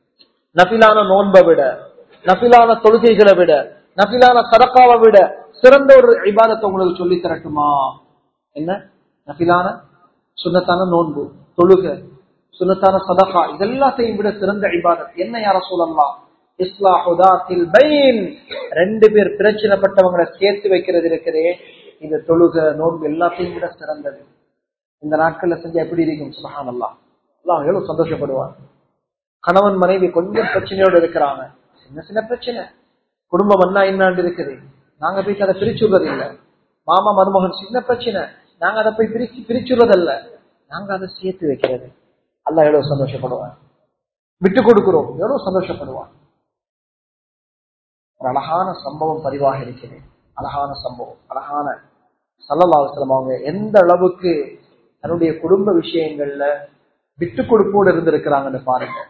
நபிலான நோன்பை விட நபிலான தொழுகைகளை விட நபிலான சதக்காவை விட சிறந்த ஒரு இபாதத்தை உங்களுக்கு சொல்லி தரட்டுமா என்ன நபிலான சுன்னத்தான நோன்பு தொழுகை சுன்னத்தான சதகா இதெல்லாத்தையும் விட சிறந்த இபாதத் என்ன யார சொல்லலாம் இஸ்லாஹுதாத்தில் பைன் ரெண்டு பேர் பிரச்சனைப்பட்டவங்களை சேர்த்து வைக்கிறது இருக்கிறே இந்த தொழுகை நோன்பு எல்லாத்தையும் விட சிறந்தது இந்த நாட்கள்ல செஞ்சா எப்படி இருக்கும் சுபஹான் அல்லாஹ் அல்லாஹ் எவ்வளவு சந்தோஷப்படுவார் கணவன் மனைவி கொஞ்சம் பிரச்சனையோடு இருக்கிறாங்க சின்ன சின்ன பிரச்சனை குடும்பம் அண்ணா என்னாண்டு இருக்குது நாங்க போய் அதை பிரிச்சுடுறது இல்ல மாமா மருமகன் சின்ன பிரச்சனை நாங்க அதை போய் பிரிச்சு பிரிச்சுடுறதல்ல நாங்க அதை சேர்த்து வைக்கிறது அல்லாஹ் எவ்வளவு சந்தோஷப்படுவார் விட்டு கொடுக்கிறோம் எவ்வளவு சந்தோஷப்படுவார் ஒரு அழகான சம்பவம் பதிவாக இருக்கிறது அழகான சம்பவம் அழகான சல்லல்லாஹுலம் அவங்க எந்த அளவுக்கு தன்னுடைய குடும்ப விஷயங்கள்ல விட்டு கொடுப்போடு இருந்திருக்கிறாங்கன்னு பாருங்க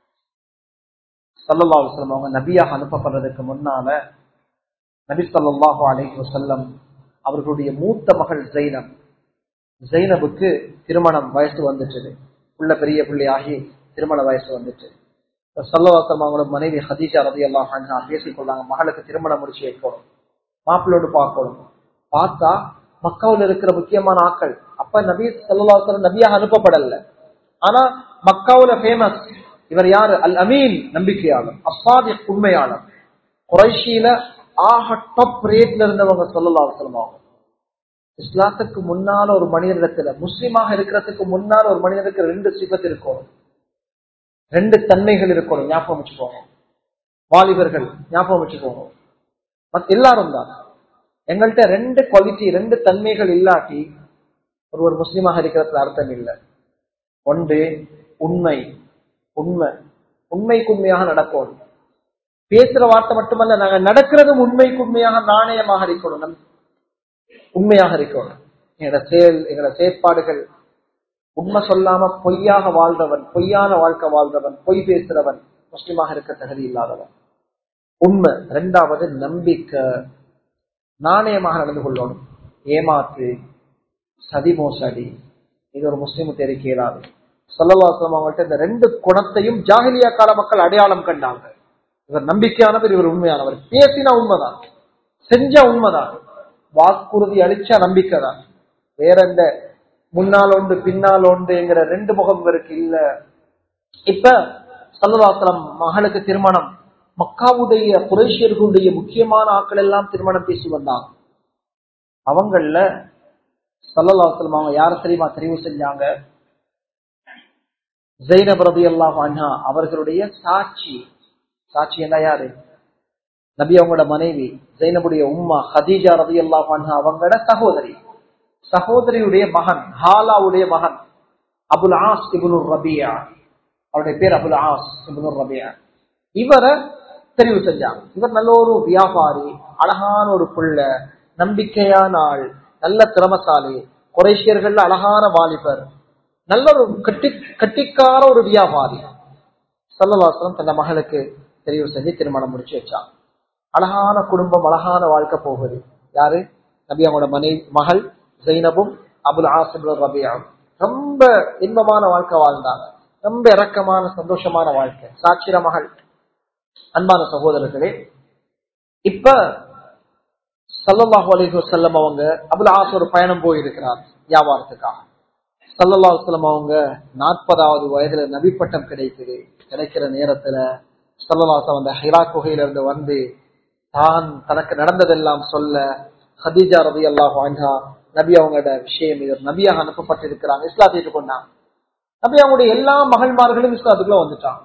சல்லல்லாஹுலம் அவங்க நபியாக அனுப்பப்படுறதுக்கு முன்னால நபி ஸல்லல்லாஹு அலைஹி வஸல்லம் அவர்களுடைய மூத்த மகள் ஜெய்னப் ஜெய்னபுக்கு திருமணம் வயசு வந்துட்டது உள்ள பெரிய பிள்ளையாகி திருமண வயசு வந்துட்டு சல்லவாசம் அவங்களோட மனைவி ஹதீஜா ரதி எல்லாம் பேசிக்கொள்ளாங்க மகளுக்கு திருமணம் முடிச்சு வைக்கணும் மாப்பிள்ளோடு பார்க்கணும் பார்த்தா மக்காவில் இருக்கிற முக்கியமான ஆட்கள் அப்ப நபி சல்லாஹம் நபியாக அனுப்பப்படல ஆனா மக்காவுல ஃபேமஸ் இவர் யாரு அல் அமீன் நம்பிக்கையாளர் அசாதி உண்மையாளர் குறைஷியில ஆக டாப் ரேட்ல இருந்தவங்க சொல்லலாம் அவங்க இஸ்லாத்துக்கு முன்னால ஒரு மனிதனிடத்துல முஸ்லீமாக இருக்கிறதுக்கு முன்னால ஒரு மனிதனுக்கு ரெண்டு சிபத்து இருக்கணும் ரெண்டு தன்மைகள் இருக்கணும் ஞாபகம் வச்சுக்கோங்க வாலிபர்கள் ஞாபகம் வச்சுக்கோங்க மத்த எல்லாரும் தான் எங்கள்கிட்ட ரெண்டு குவாலிட்டி ரெண்டு தன்மைகள் இல்லாட்டி ஒருவர் முஸ்லீமாக இருக்கிறதுல அர்த்தம் இல்லை ஒன்று உண்மை உண்மை உண்மைக்கு உண்மையாக நடக்கணும் பேசுற வார்த்தை மட்டுமல்ல நாங்க நடக்கிறதும் உண்மைக்கு உண்மையாக நாணயமாக இருக்கணும் நம் உண்மையாக இருக்கணும் எங்களோட செயல் எங்களோட செயற்பாடுகள் உண்மை சொல்லாம பொய்யாக வாழ்றவன் பொய்யான வாழ்க்கை வாழ்றவன் பொய் பேசுறவன் முஸ்லிமாக இருக்க தகுதி இல்லாதவன் உண்மை இரண்டாவது நம்பிக்கை நாணயமாக நடந்து கொள்ளணும் ஏமாற்று சதி மோசடி இது ஒரு முஸ்லீம் தெரிவிக்க இயலாது சொல்லவாசம் அவங்கள்ட்ட இந்த ரெண்டு குணத்தையும் ஜாகிலியா கால மக்கள் அடையாளம் கண்டாங்க இவர் நம்பிக்கையானவர் இவர் உண்மையானவர் பேசினா உண்மைதான் செஞ்ச உண்மைதான் வாக்குறுதி அளிச்சா நம்பிக்கை தான் வேற எந்த முன்னால் ஒன்று பின்னால் ஒன்றுங்கிற ரெண்டு முகம் இவருக்கு இல்ல இப்ப சல்லவாசலம் மகளுக்கு திருமணம் மக்காவுடைய குரேஷியர்களுடைய முக்கியமான ஆட்கள் எல்லாம் திருமணம் பேசி வந்தாங்க அவங்கள சல்லல்லாசலம் அவங்க யார தெரியுமா தெரிவு செஞ்சாங்க ஜெயினப் ரபி அல்லாஹ் அண்ணா அவர்களுடைய சாட்சி சாட்சி என்ன யாரு நபி அவங்களோட மனைவி ஜெயினபுடைய உம்மா ஹதீஜா ரபி அல்லாஹ் அண்ணா அவங்களோட சகோதரி சகோதரியுடைய மகன் ஹாலாவுடைய மகன் அபுல் ஆஸ் இபுனுர் ரபியா அவருடைய பேர் அபுல் ஆஸ் இபுனுர் ரபியா இவரை தெரிவு செஞ்சாங்க இவர் நல்ல ஒரு வியாபாரி அழகான ஒரு புள்ள நம்பிக்கையான ஆள் நல்ல திறமசாலி குறைசியர்கள் அழகான வாலிபர் நல்ல ஒரு கட்டி கட்டிக்கார ஒரு வியாபாரி சல்லவாசனம் தன் மகளுக்கு தெரிவு செஞ்சு திருமணம் முடிச்சு வச்சாங்க அழகான குடும்பம் அழகான வாழ்க்கை போகுது யாரு நபி அவங்களோட மனை மகள் ஜைனபும் அபுல் ஆசிப் ரபியாவும் ரொம்ப இன்பமான வாழ்க்கை வாழ்ந்தாங்க ரொம்ப இரக்கமான சந்தோஷமான வாழ்க்கை சாட்சிர மகள் அன்பான சகோதரர்களே இப்ப சல்லல்லாஹு அலைஹி வஸல்லம் அவங்க அபுல் ஆஸ் ஒரு பயணம் போயிருக்கிறார் வியாபாரத்துக்காக சல்லல்லாஹு அலைஹி வஸல்லம் அவங்க நாற்பதாவது வயதுல நபி பட்டம் கிடைக்குது கிடைக்கிற நேரத்துல சல்லல்லாஹு அந்த ஹிரா குகையில இருந்து வந்து தான் தனக்கு நடந்ததெல்லாம் சொல்ல ஹதீஜா ரதி அல்லாஹ் நபி அவங்களோட விஷயம் இது நபியாக அனுப்பப்பட்டிருக்கிறாங்க இஸ்லாத்தை ஏற்றுக்கொண்டாங்க நபி அவங்களுடைய எல்லா மகள்மார்களும் இஸ்லாத்துக்குள்ள வந்துட்டாங்க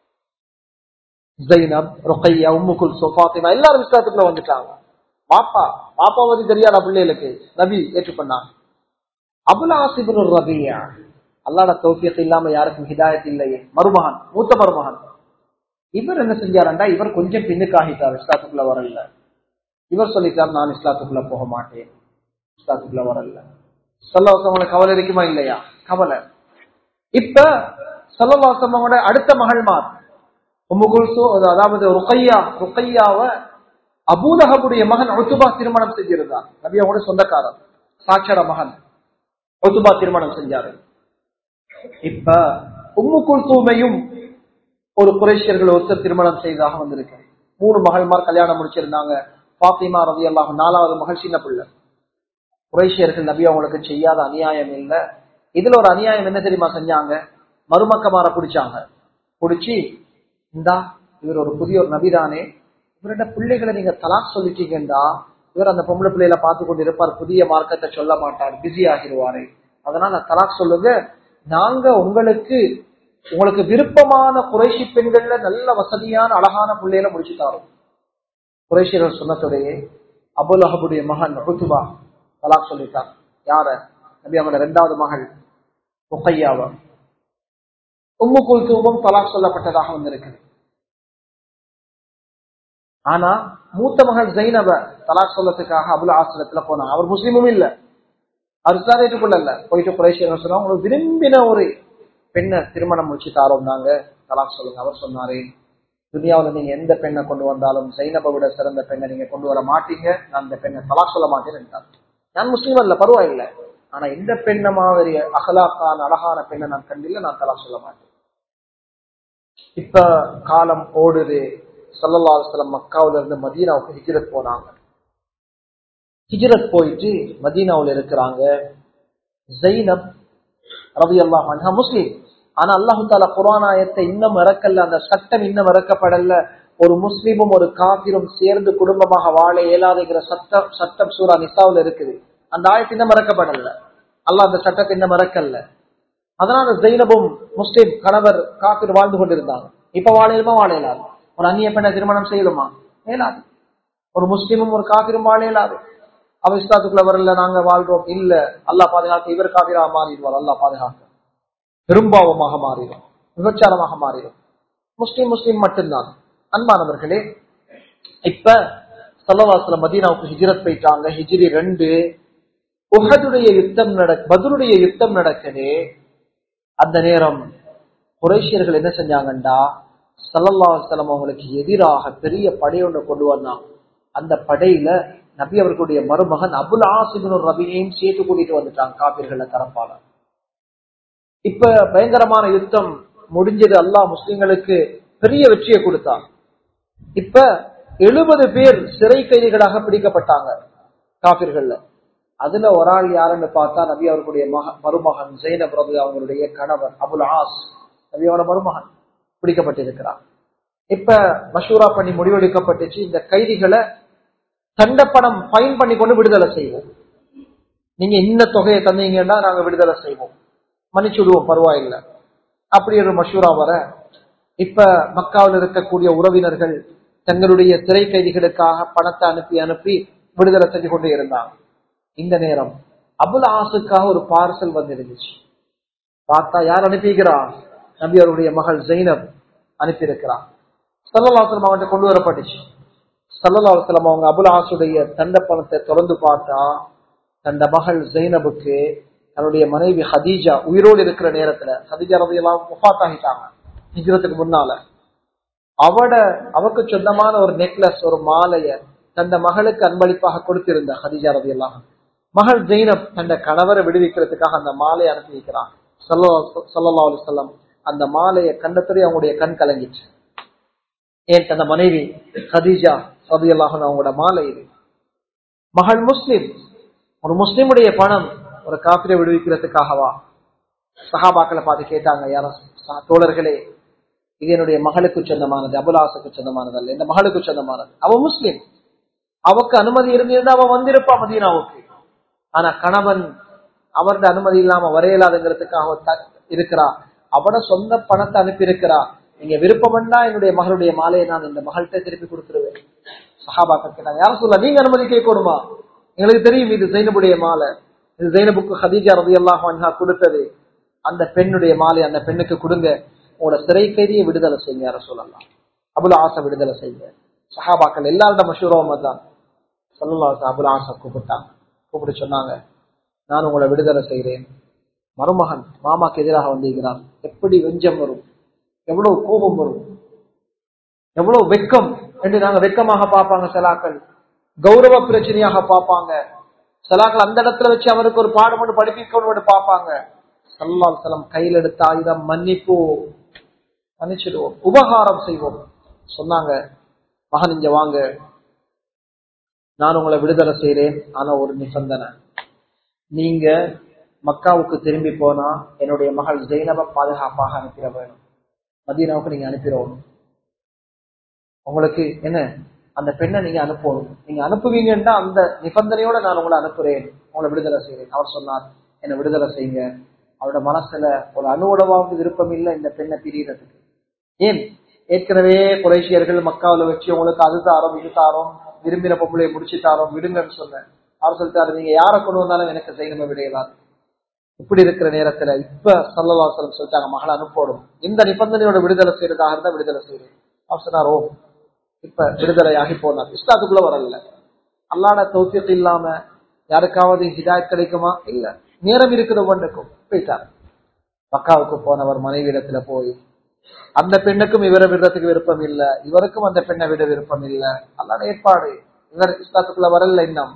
ஜைனப் ருக்கையா உம்முகுல் சொஃபாத்திமா எல்லாரும் இஸ்லாத்துக்குள்ள வந்துட்டாங்க பாப்பா பாப்பா பத்தி தெரியாத பிள்ளைகளுக்கு நபி ஏற்றுக்கொண்டாங்க அபுல் ஆசிபின் ரபியா அல்லாட தோக்கியத்தை இல்லாம யாருக்கும் ஹிதாயத் இல்லையே மருமகன் மூத்த மருமகன் இவர் என்ன செஞ்சாரண்டா இவர் கொஞ்சம் பின்னுக்காகிட்டார் இஸ்லாத்துக்குள்ள வரல இவர் சொல்லிட்டார் நான் இஸ்லாத்துக்குள்ள போக மாட்டேன் இஸ்லாத்துக்குள்ள வரல சொல்லவாசவங்களை கவலை இருக்குமா இல்லையா கவலை இப்ப சொல்லவாசவங்களோட அடுத்த மகள்மார் உம்முகுல்சு அதாவது ருக்கையா ருக்கையாவ அபூலகபுடைய மகன் ஒத்துபா திருமணம் செஞ்சிருந்தார் நபியாவோட சொந்தக்காரர் சாட்சர மகன் ஒத்துபா திருமணம் செஞ்சாரு இப்ப உம்மு குல்தூமையும் ஒரு குரேஷியர்கள் ஒருத்தர் திருமணம் செய்ததாக வந்திருக்கு மூணு மகள்மார் கல்யாணம் முடிச்சிருந்தாங்க பாத்திமா ரவி அல்லாஹ் நாலாவது மகள் சின்ன பிள்ளை குரேஷியர்கள் நபி அவங்களுக்கு செய்யாத அநியாயம் இல்ல இதுல ஒரு அநியாயம் என்ன தெரியுமா செஞ்சாங்க மருமக்கமார பிடிச்சாங்க பிடிச்சி இந்தா இவர் ஒரு புதிய ஒரு நபிதானே இவரோட பிள்ளைகளை நீங்க தலாக் சொல்லிட்டீங்கடா இவர் அந்த பொம்பளை பிள்ளைகளை பார்த்து கொண்டு இருப்பார் புதிய மார்க்கத்தை சொல்ல மாட்டார் பிஸி ஆகிருவாரு அதனால தலாக் சொல்லுங்க நாங்க உங்களுக்கு உங்களுக்கு விருப்பமான குறைஷி பெண்கள்ல நல்ல வசதியான அழகான பிள்ளைகளை முடிச்சு தாரோம் குறைஷியர்கள் சொன்னதுடைய அபுல் அஹபுடைய மகன் ருத்துபா தலாக் சொல்லிட்டார் யார நபி அவங்களோட இரண்டாவது மகள் முக்கையாவ உம்மு குல்தூமும் தலாக் சொல்லப்பட்டதாக வந்திருக்குது ஆனா மூத்த மகள் ஜைனப தலாக் சொல்லத்துக்காக அபுல் ஆசிரத்துல போனாங்க அவர் முஸ்லீமும் இல்ல அவர் இஸ்லாம் ஏற்றுக்கொள்ளல போயிட்டு குறைஷியர்கள் சொன்னா உங்களுக்கு விரும்பின ஒரு பெண்ணை திருமணம் முடிச்சு தாரோம் நாங்க தலாக் சொல்லுங்க அவர் சொன்னாரு துனியாவில் நீங்க எந்த பெண்ணை கொண்டு வந்தாலும் ஜைனபை விட சிறந்த பெண்ணை நீங்க கொண்டு வர மாட்டீங்க நான் அந்த பெண்ணை தலாக் சொல்ல மாட்டேன்னு என்றார் நான் முஸ்லீம் அல்ல பரவாயில்லை ஆனா எந்த பெண்ணை மாதிரி அகலாக்கான அழகான பெண்ணை நான் கண்டில்ல நான் தலாக் சொல்ல மாட்டேன் இப்ப காலம் ஓடுது சல்லல்லா அலுவலம் மக்காவில இருந்து மதீனாவுக்கு ஹிஜ்ரத் போனாங்க ஹிஜ்ரத் போயிட்டு மதீனாவில் இருக்கிறாங்க ஜைனப் ரவி அல்லாஹ் முஸ்லீம் ஆனா அல்லாஹு தாலா குரானாயத்தை இன்னும் இறக்கல அந்த சட்டம் இன்னும் இறக்கப்படல ஒரு முஸ்லீமும் ஒரு காபிரும் சேர்ந்து குடும்பமாக வாழ இயலாதுங்கிற சட்டம் சட்டம் சூரா நிசாவில் இருக்குது அந்த ஆயத்தை இன்னும் இறக்கப்படல அல்லாஹ் அந்த சட்டத்தை இன்னும் இறக்கல்ல அதனால ஜெயினபும் முஸ்லீம் கணவர் காபிர் வாழ்ந்து கொண்டிருந்தாங்க இப்ப வாழையிலுமா வாழ இயலாது ஒரு அந்நிய பெண்ணை திருமணம் செய்யலுமா இயலாது ஒரு முஸ்லீமும் ஒரு காபிரும் வாழ இயலாது அவ இஸ்லாத்துக்குள்ள வரல நாங்க வாழ்றோம் இல்ல அல்லா பாதுகாக்க இவர் காபிரா மாறிடுவார் அல்லா பாதுகாக்க பெரும்பாவமாக மாறிடும் விபச்சாரமாக மாறிடும் முஸ்லீம் முஸ்லீம் மட்டும்தான் அன்பானவர்களே இப்ப சல்லவாசல மதீனாவுக்கு ஹிஜ்ரத் போயிட்டாங்க ஹிஜ்ரி ரெண்டு உஹதுடைய யுத்தம் நட பதருடைய யுத்தம் நடக்குது அந்த நேரம் குரேஷியர்கள் என்ன செஞ்சாங்கண்டா சல்லல்லா சலம் அவங்களுக்கு எதிராக பெரிய படை ஒன்று கொண்டு வந்தாங்க அந்த படையில நபி அவர்களுடைய மருமகன் அபுல் ஆசிபின் ரபியையும் சேர்த்து கூட்டிட்டு வந்துட்டாங்க காப்பீர்கள தரப்பால இப்ப பயங்கரமான யுத்தம் முடிஞ்சது அல்லாஹ் முஸ்லிம்களுக்கு பெரிய வெற்றியை கொடுத்தான் இப்ப எழுபது பேர் சிறை கைதிகளாக பிடிக்கப்பட்டாங்க காபிர்கள்ல அதுல ஒரு ஆள் யாருன்னு பார்த்தா நபி அவர்களுடைய மக மருமகன் ஜெயினப் ரபி அவங்களுடைய கணவர் அபுல் ஆஸ் நபியோட மருமகன் பிடிக்கப்பட்டிருக்கிறார் இப்ப மஷூரா பண்ணி முடிவெடுக்கப்பட்டுச்சு இந்த கைதிகளை தண்டப்பணம் ஃபைன் பண்ணி கொண்டு விடுதலை செய்வோம் நீங்க இந்த தொகையை தந்தீங்கன்னா நாங்க விடுதலை செய்வோம் மன்னிச்சு விடுவோம் பரவாயில்லை அப்படி ஒரு மஷூரா வர இப்ப மக்காவில் இருக்கக்கூடிய உறவினர்கள் தங்களுடைய சிறை கைதிகளுக்காக பணத்தை அனுப்பி அனுப்பி விடுதலை செஞ்சு கொண்டு இருந்தாங்க இந்த நேரம் அபுல் ஆசுக்காக ஒரு பார்சல் வந்து இருந்துச்சு பார்த்தா யார் அனுப்பிக்கிறா நபி அவருடைய மகள் ஜெயினப் அனுப்பியிருக்கிறார் சல்லல்லாசலம் அவன்கிட்ட கொண்டு வரப்பட்டுச்சு சல்லல்லாசலம் அவங்க அபுல் ஆசுடைய தண்ட பணத்தை தொடர்ந்து பார்த்தா தந்த மகள் ஜெயினபுக்கு தன்னுடைய மனைவி ஹதீஜா உயிரோடு இருக்கிற நேரத்துல ஹதீஜா ரதையெல்லாம் முஃபாத் ஆகிட்டாங்க ஹிஜ்ரத்துக்கு முன்னால அவட அவக்கு சொந்தமான ஒரு நெக்லஸ் ஒரு மாலைய தந்த மகளுக்கு அன்பளிப்பாக கொடுத்திருந்த ஹதிஜா ரவி எல்லாம் மகள் ஜெயினப் தந்த கணவரை விடுவிக்கிறதுக்காக அந்த மாலையை அனுப்பி வைக்கிறான் சல்லா அலுவலம் அந்த மாலையை கண்டத்துடைய அவங்களுடைய கண் கலங்கிச்சு ஏன் தந்த மனைவி ஹதீஜா ரவி அல்லாஹன் அவங்களோட மாலை இது மகள் முஸ்லிம் ஒரு முஸ்லிமுடைய பணம் ஒரு காப்பிரை விடுவிக்கிறதுக்காகவா சஹாபாக்களை பார்த்து கேட்டாங்க யாரும் தோழர்களே இது என்னுடைய மகளுக்கு சொந்தமானது அபுலாசுக்கு சொந்தமானது அல்ல இந்த மகளுக்கு சொந்தமானது அவ முஸ்லிம் அவக்கு அனுமதி இருந்திருந்தா அவ வந்திருப்பா மதீனாவுக்கு ஆனா கணவன் அவரது அனுமதி இல்லாம வரையலாதுங்கிறதுக்காக இருக்கிறா அவட சொந்த பணத்தை அனுப்பி இருக்கிறா நீங்க விருப்பம்னா என்னுடைய மகளுடைய மாலையை நான் இந்த மகள்கிட்ட திருப்பி கொடுத்துருவேன் சஹாபாக்கள் கேட்டாங்க யாரும் சொல்ல நீங்க அனுமதி கேட்கணுமா எங்களுக்கு தெரியும் இது ஜெயினபுடைய மாலை இது ஜெயினபுக்கு ஹதீஜா ரவி அல்லாஹ் கொடுத்தது அந்த பெண்ணுடைய மாலை அந்த பெண்ணுக்கு கொடுங்க உங்களோட சிறை கைதியை விடுதலை செய்யுங்க யார சொல்லலாம் அபுல் ஆசை விடுதலை செய்யுங்க சஹாபாக்கள் எல்லாரோட மஷூரோம் தான் சொல்லலா அபுல் ஆசை கூப்பிட்டாங்க கூப்பிட்டு சொன்னாங்க நான் உங்களை விடுதலை செய்கிறேன் மருமகன் மாமாக்கு எதிராக வந்திருக்கிறார் எப்படி வெஞ்சம் வரும் எவ்வளவு கோபம் வரும் எவ்வளவு வெக்கம் என்று நாங்க வெக்கமாக பார்ப்பாங்க சலாக்கள் கௌரவ பிரச்சனையாக பார்ப்பாங்க சலாக்கள் அந்த இடத்துல வச்சு அவருக்கு ஒரு பாடம் ஒன்று படிப்பிக்கணும் பார்ப்பாங்க சல்லால் சலம் கையில் எடுத்த ஆயுதம் மன்னிப்பு மன்னிச்சிடுவோம் உபகாரம் செய்வோம் சொன்னாங்க மகன் இங்க வாங்க நான் உங்களை விடுதலை செய்யறேன் ஆனா ஒரு நிபந்தனை நீங்க மக்காவுக்கு திரும்பி போனா என்னுடைய மகள் ஜெயினப பாதுகாப்பாக அனுப்பிட வேணும் மதீனாவுக்கு நீங்க அனுப்பிடணும் உங்களுக்கு என்ன அந்த பெண்ணை நீங்க அனுப்பணும் நீங்க அனுப்புவீங்கன்னா அந்த நிபந்தனையோட நான் உங்களை அனுப்புறேன் உங்களை விடுதலை செய்யறேன் அவர் சொன்னார் என்னை விடுதலை செய்யுங்க அவரோட மனசுல ஒரு அணுவளவாவது விருப்பம் இல்லை இந்த பெண்ணை பிரியறதுக்கு ஏன் ஏற்கனவே குறைசியர்கள் மக்காவில் வச்சு உங்களுக்கு அது தாரோம் இது தாரோம் விரும்பின பொம்பளையை முடிச்சு தாரோம் விடுங்கன்னு சொன்னேன் அவர் சொல்லிட்டாரு நீங்க யாரை கொண்டு வந்தாலும் எனக்கு செய்யணுமே விடையலாம் இப்படி இருக்கிற நேரத்துல இப்ப சல்லவாசலம் சொல்லிட்டாங்க மகளை அனுப்போடும் இந்த நிபந்தனையோட விடுதலை செய்யறதாக இருந்தா விடுதலை செய்யறேன் அவர் சொன்னார் ஓ இப்ப விடுதலை ஆகி போனார் இஸ்லாத்துக்குள்ள வரல அல்லாட தௌசியத்து இல்லாம யாருக்காவது ஹிதாயத் கிடைக்குமா இல்ல நேரம் இருக்குது ஒன்றுக்கும் போயிட்டார் மக்காவுக்கு போனவர் மனைவி இடத்துல போய் அந்த பெண்ணுக்கும் இவரை விடுறதுக்கு விருப்பம் இல்ல இவருக்கும் அந்த பெண்ணை விட விருப்பம் இல்ல அல்லாட ஏற்பாடு இவர் இஸ்லாத்துக்குள்ள வரல இன்னும்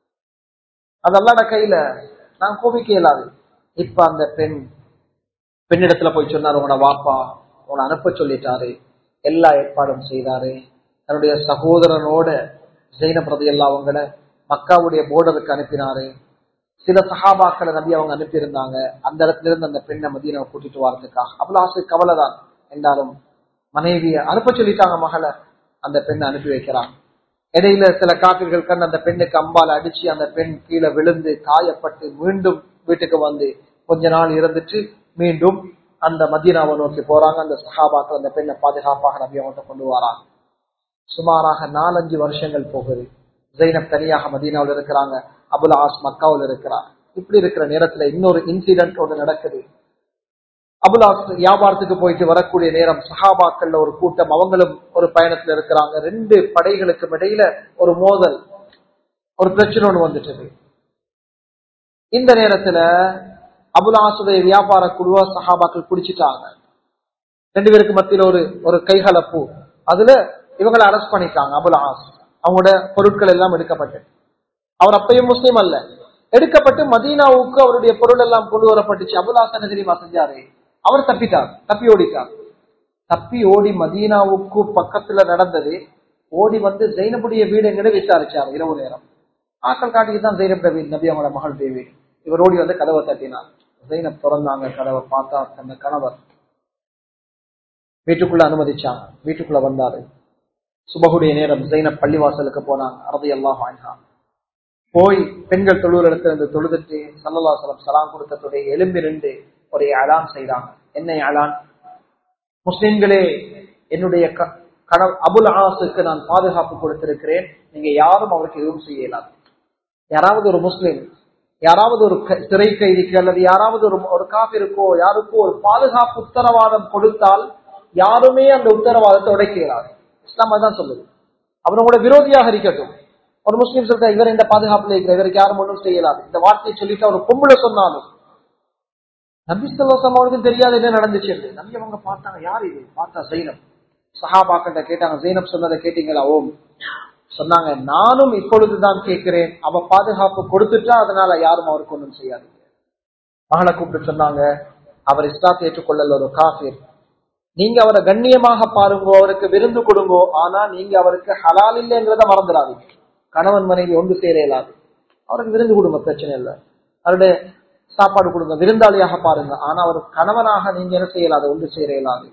அது அல்லாட கையில நான் கோபிக்க இயலாது இப்ப அந்த பெண் பெண்ணிடத்துல போய் சொன்னார் உங்களோட வாப்பா உங்களை அனுப்ப சொல்லிட்டாரு எல்லா ஏற்பாடும் செய்தாரு தன்னுடைய சகோதரனோட ஜெயின பிரதி எல்லாம் அவங்கள மக்காவுடைய போர்டருக்கு அனுப்பினாரு சில சகாபாக்களை நம்பி அவங்க அனுப்பியிருந்தாங்க அந்த இடத்துல இருந்து அந்த பெண்ணை மதியனை கூட்டிட்டு வரதுக்காக அவ்வளவு ஆசை கவலை தான் என்றாலும் மனைவிய அனுப்ப சொல்லிட்டாங்க மகளை அந்த பெண்ணை அனுப்பி வைக்கிறாங்க இடையில சில காப்பிர்கள் கண்டு அந்த பெண்ணுக்கு அம்பால அடிச்சு அந்த பெண் கீழே விழுந்து காயப்பட்டு மீண்டும் வீட்டுக்கு வந்து கொஞ்ச நாள் இருந்துட்டு மீண்டும் அந்த மதீனாவை நோக்கி போறாங்க அந்த சஹாபாக்கள் அந்த பெண்ணை பாதுகாப்பாக நபி அவங்கள்ட்ட கொண்டு வராங்க சுமாராக நாலஞ்சு வருஷங்கள் போகுது ஜெயினப் தனியாக மதீனாவில் இருக்கிறாங்க அபுல் ஆஸ் மக்காவில் இருக்கிறார் இப்படி இருக்கிற நேரத்துல இன்னொரு இன்சிடென்ட் ஒன்று நடக்குது அபுல் ஆஸ் வியாபாரத்துக்கு போயிட்டு வரக்கூடிய நேரம் சஹாபாக்கள்ல ஒரு கூட்டம் அவங்களும் ஒரு பயணத்துல இருக்கிறாங்க ரெண்டு படைகளுக்கும் இடையில ஒரு மோதல் ஒரு பிரச்சனை ஒன்று வந்துட்டது இந்த நேரத்துல அபுலாசுடைய வியாபார குழுவா சஹாபாக்கள் பிடிச்சிட்டாங்க ரெண்டு பேருக்கு மத்தியில ஒரு ஒரு கைகலப்பு அதுல இவங்களை அரெஸ்ட் பண்ணிட்டாங்க அபுல் ஆஸ் அவங்களோட பொருட்கள் எல்லாம் எடுக்கப்பட்டு அவர் அப்பயும் முஸ்லீம் அல்ல எடுக்கப்பட்டு மதீனாவுக்கு அவருடைய பொருள் எல்லாம் கொண்டு வரப்பட்டுச்சு அபுல் என்ன தெரியுமா செஞ்சாரு அவர் தப்பிட்டார் தப்பி ஓடிட்டார் தப்பி ஓடி மதீனாவுக்கு பக்கத்துல நடந்தது ஓடி வந்து ஜெயினபுடைய வீடு எங்கட விசாரிச்சார் இரவு நேரம் ஆக்கள் காட்டிக்கு தான் ஜெயினப் வீடு நபி அவங்களோட மகளுடைய வீடு இவர் ஓடி வந்து கதவை தட்டினார் ஜெயினப் திறந்தாங்க கதவை பார்த்தா தன்னை கணவர் வீட்டுக்குள்ள அனுமதிச்சாங்க வீட்டுக்குள்ள வந்தாரு சுபகுடைய நேரம் ஜெயினப் பள்ளிவாசலுக்கு போனாங்க அறதை எல்லாம் வாங்கினாங்க போய் பெண்கள் தொழுவர் இடத்துல இருந்து தொழுதுட்டு சல்லல்லாசலம் சலாம் கொடுத்ததுடைய எலும்பி ரெண்டு ஒரு அலான் செய்தாங்க என்ன அலான் முஸ்லிம்களே என்னுடைய கனவு அபுல் ஆசுக்கு நான் பாதுகாப்பு கொடுத்திருக்கிறேன் நீங்க யாரும் அவருக்கு எதுவும் செய்யலாது யாராவது ஒரு முஸ்லிம் யாராவது ஒரு சிறை கைதிக்கு அல்லது யாராவது ஒரு ஒரு காப்பிற்கோ யாருக்கோ ஒரு பாதுகாப்பு உத்தரவாதம் கொடுத்தால் யாருமே அந்த உத்தரவாதத்தை உடைக்கிறார் இஸ்லாம் தான் சொல்லுது அவனோட விரோதியாக இருக்கட்டும் ஒரு முஸ்லீம் சொல்ற இவர் இந்த பாதுகாப்புல இருக்கிற இவருக்கு யாரும் ஒன்றும் செய்யலாது இந்த வார்த்தையை சொல்லிட்டு அவர் பொம்பளை சொன்னாலும் நபிஸ்தலோசம் அவனுக்கு தெரியாது என்ன நடந்துச்சு நம்பி அவங்க பார்த்தாங்க யார் இது பார்த்தா ஜெயினப் சஹாபாக்கிட்ட கேட்டாங்க ஜெயினப் சொன்னதை கேட்டீங்களா ஓம் சொன்னாங்க நானும் இப்பொழுதுதான் கேட்கிறேன் அவ பாதுகாப்பு கொடுத்துட்டா அதனால யாரும் அவருக்கு ஒன்றும் செய்யாதீங்க மகளை கூப்பிட்டு சொன்னாங்க அவர் இஸ்லாத்தை ஏற்றுக்கொள்ளல ஒரு காஃபிர் நீங்க அவரை கண்ணியமாக பாருங்கோ அவருக்கு விருந்து கொடுங்கோ ஆனா நீங்க அவருக்கு ஹலால் இல்லைங்கிறத மறந்துடாதீங்க கணவன் மனைவி ஒன்று சேர இயலாது அவருக்கு விருந்து கொடுங்க பிரச்சனை இல்லை அவருடைய சாப்பாடு கொடுங்க விருந்தாளியாக பாருங்க ஆனா அவர் கணவனாக நீங்க என்ன செய்யலாது ஒன்று சேர இயலாது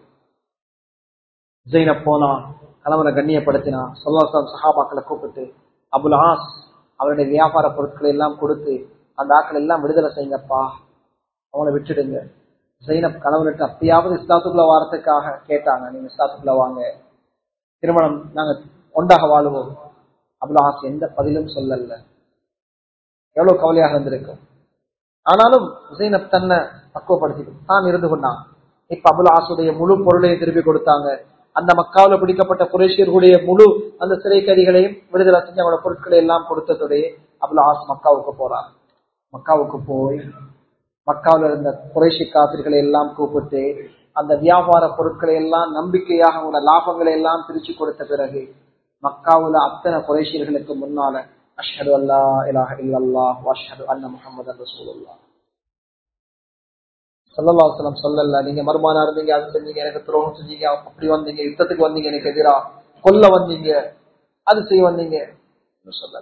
ஜெயினப் போனா கணவனை கண்ணியப்படுத்தினா சொல்லாசம் சஹாபாக்களை கூப்பிட்டு அபுல் ஆஸ் அவருடைய வியாபார பொருட்களை எல்லாம் கொடுத்து அந்த ஆக்களை எல்லாம் விடுதலை செய்யுங்கப்பா அவங்கள விட்டுடுங்க ஜெயினப் கணவனுக்கு அப்பயாவது இஸ்லாத்துக்குள்ள வாரத்துக்காக கேட்டாங்க நீங்க இஸ்லாத்துக்குள்ள வாங்க திருமணம் நாங்க ஒன்றாக வாழுவோம் அபுல் ஆஸ் எந்த பதிலும் சொல்லல எவ்வளவு கவலையாக இருந்திருக்கும் ஆனாலும் ஜெயினப் தன்னை பக்குவப்படுத்தி தான் இருந்து கொண்டான் இப்ப அபுல் ஆசுடைய முழு பொருளையும் திருப்பி கொடுத்தாங்க அந்த மக்காவில் பிடிக்கப்பட்ட குரேஷியர்களுடைய முழு அந்த சிறை கைதிகளையும் விடுதலை செஞ்சு அவங்களோட பொருட்களை எல்லாம் கொடுத்ததுடைய அபுல் ஆஸ் மக்காவுக்கு போறார் மக்காவுக்கு போய் மக்காவில் இருந்த குறைஷி காப்பிர்களை எல்லாம் கூப்பிட்டு அந்த வியாபார பொருட்களை எல்லாம் நம்பிக்கையாக அவங்களோட லாபங்களை எல்லாம் பிரிச்சு கொடுத்த பிறகு மக்காவுல அத்தனை குறைஷியர்களுக்கு முன்னால அஷ்ஹது அல்லா இலாஹ இல்லல்லாஹ் வஷ்ஹது அன்ன முஹம்மது ரசூலுல்லாஹ் சல்லல்லாஹுலம் சொல்லல நீங்க மருமானா இருந்தீங்க அது செஞ்சீங்க எனக்கு துரோகம் செஞ்சீங்க அப்படி வந்தீங்க யுத்தத்துக்கு வந்தீங்க எனக்கு எதிரா கொல்ல வந்தீங்க அது செய்ய வந்தீங்க சொல்லல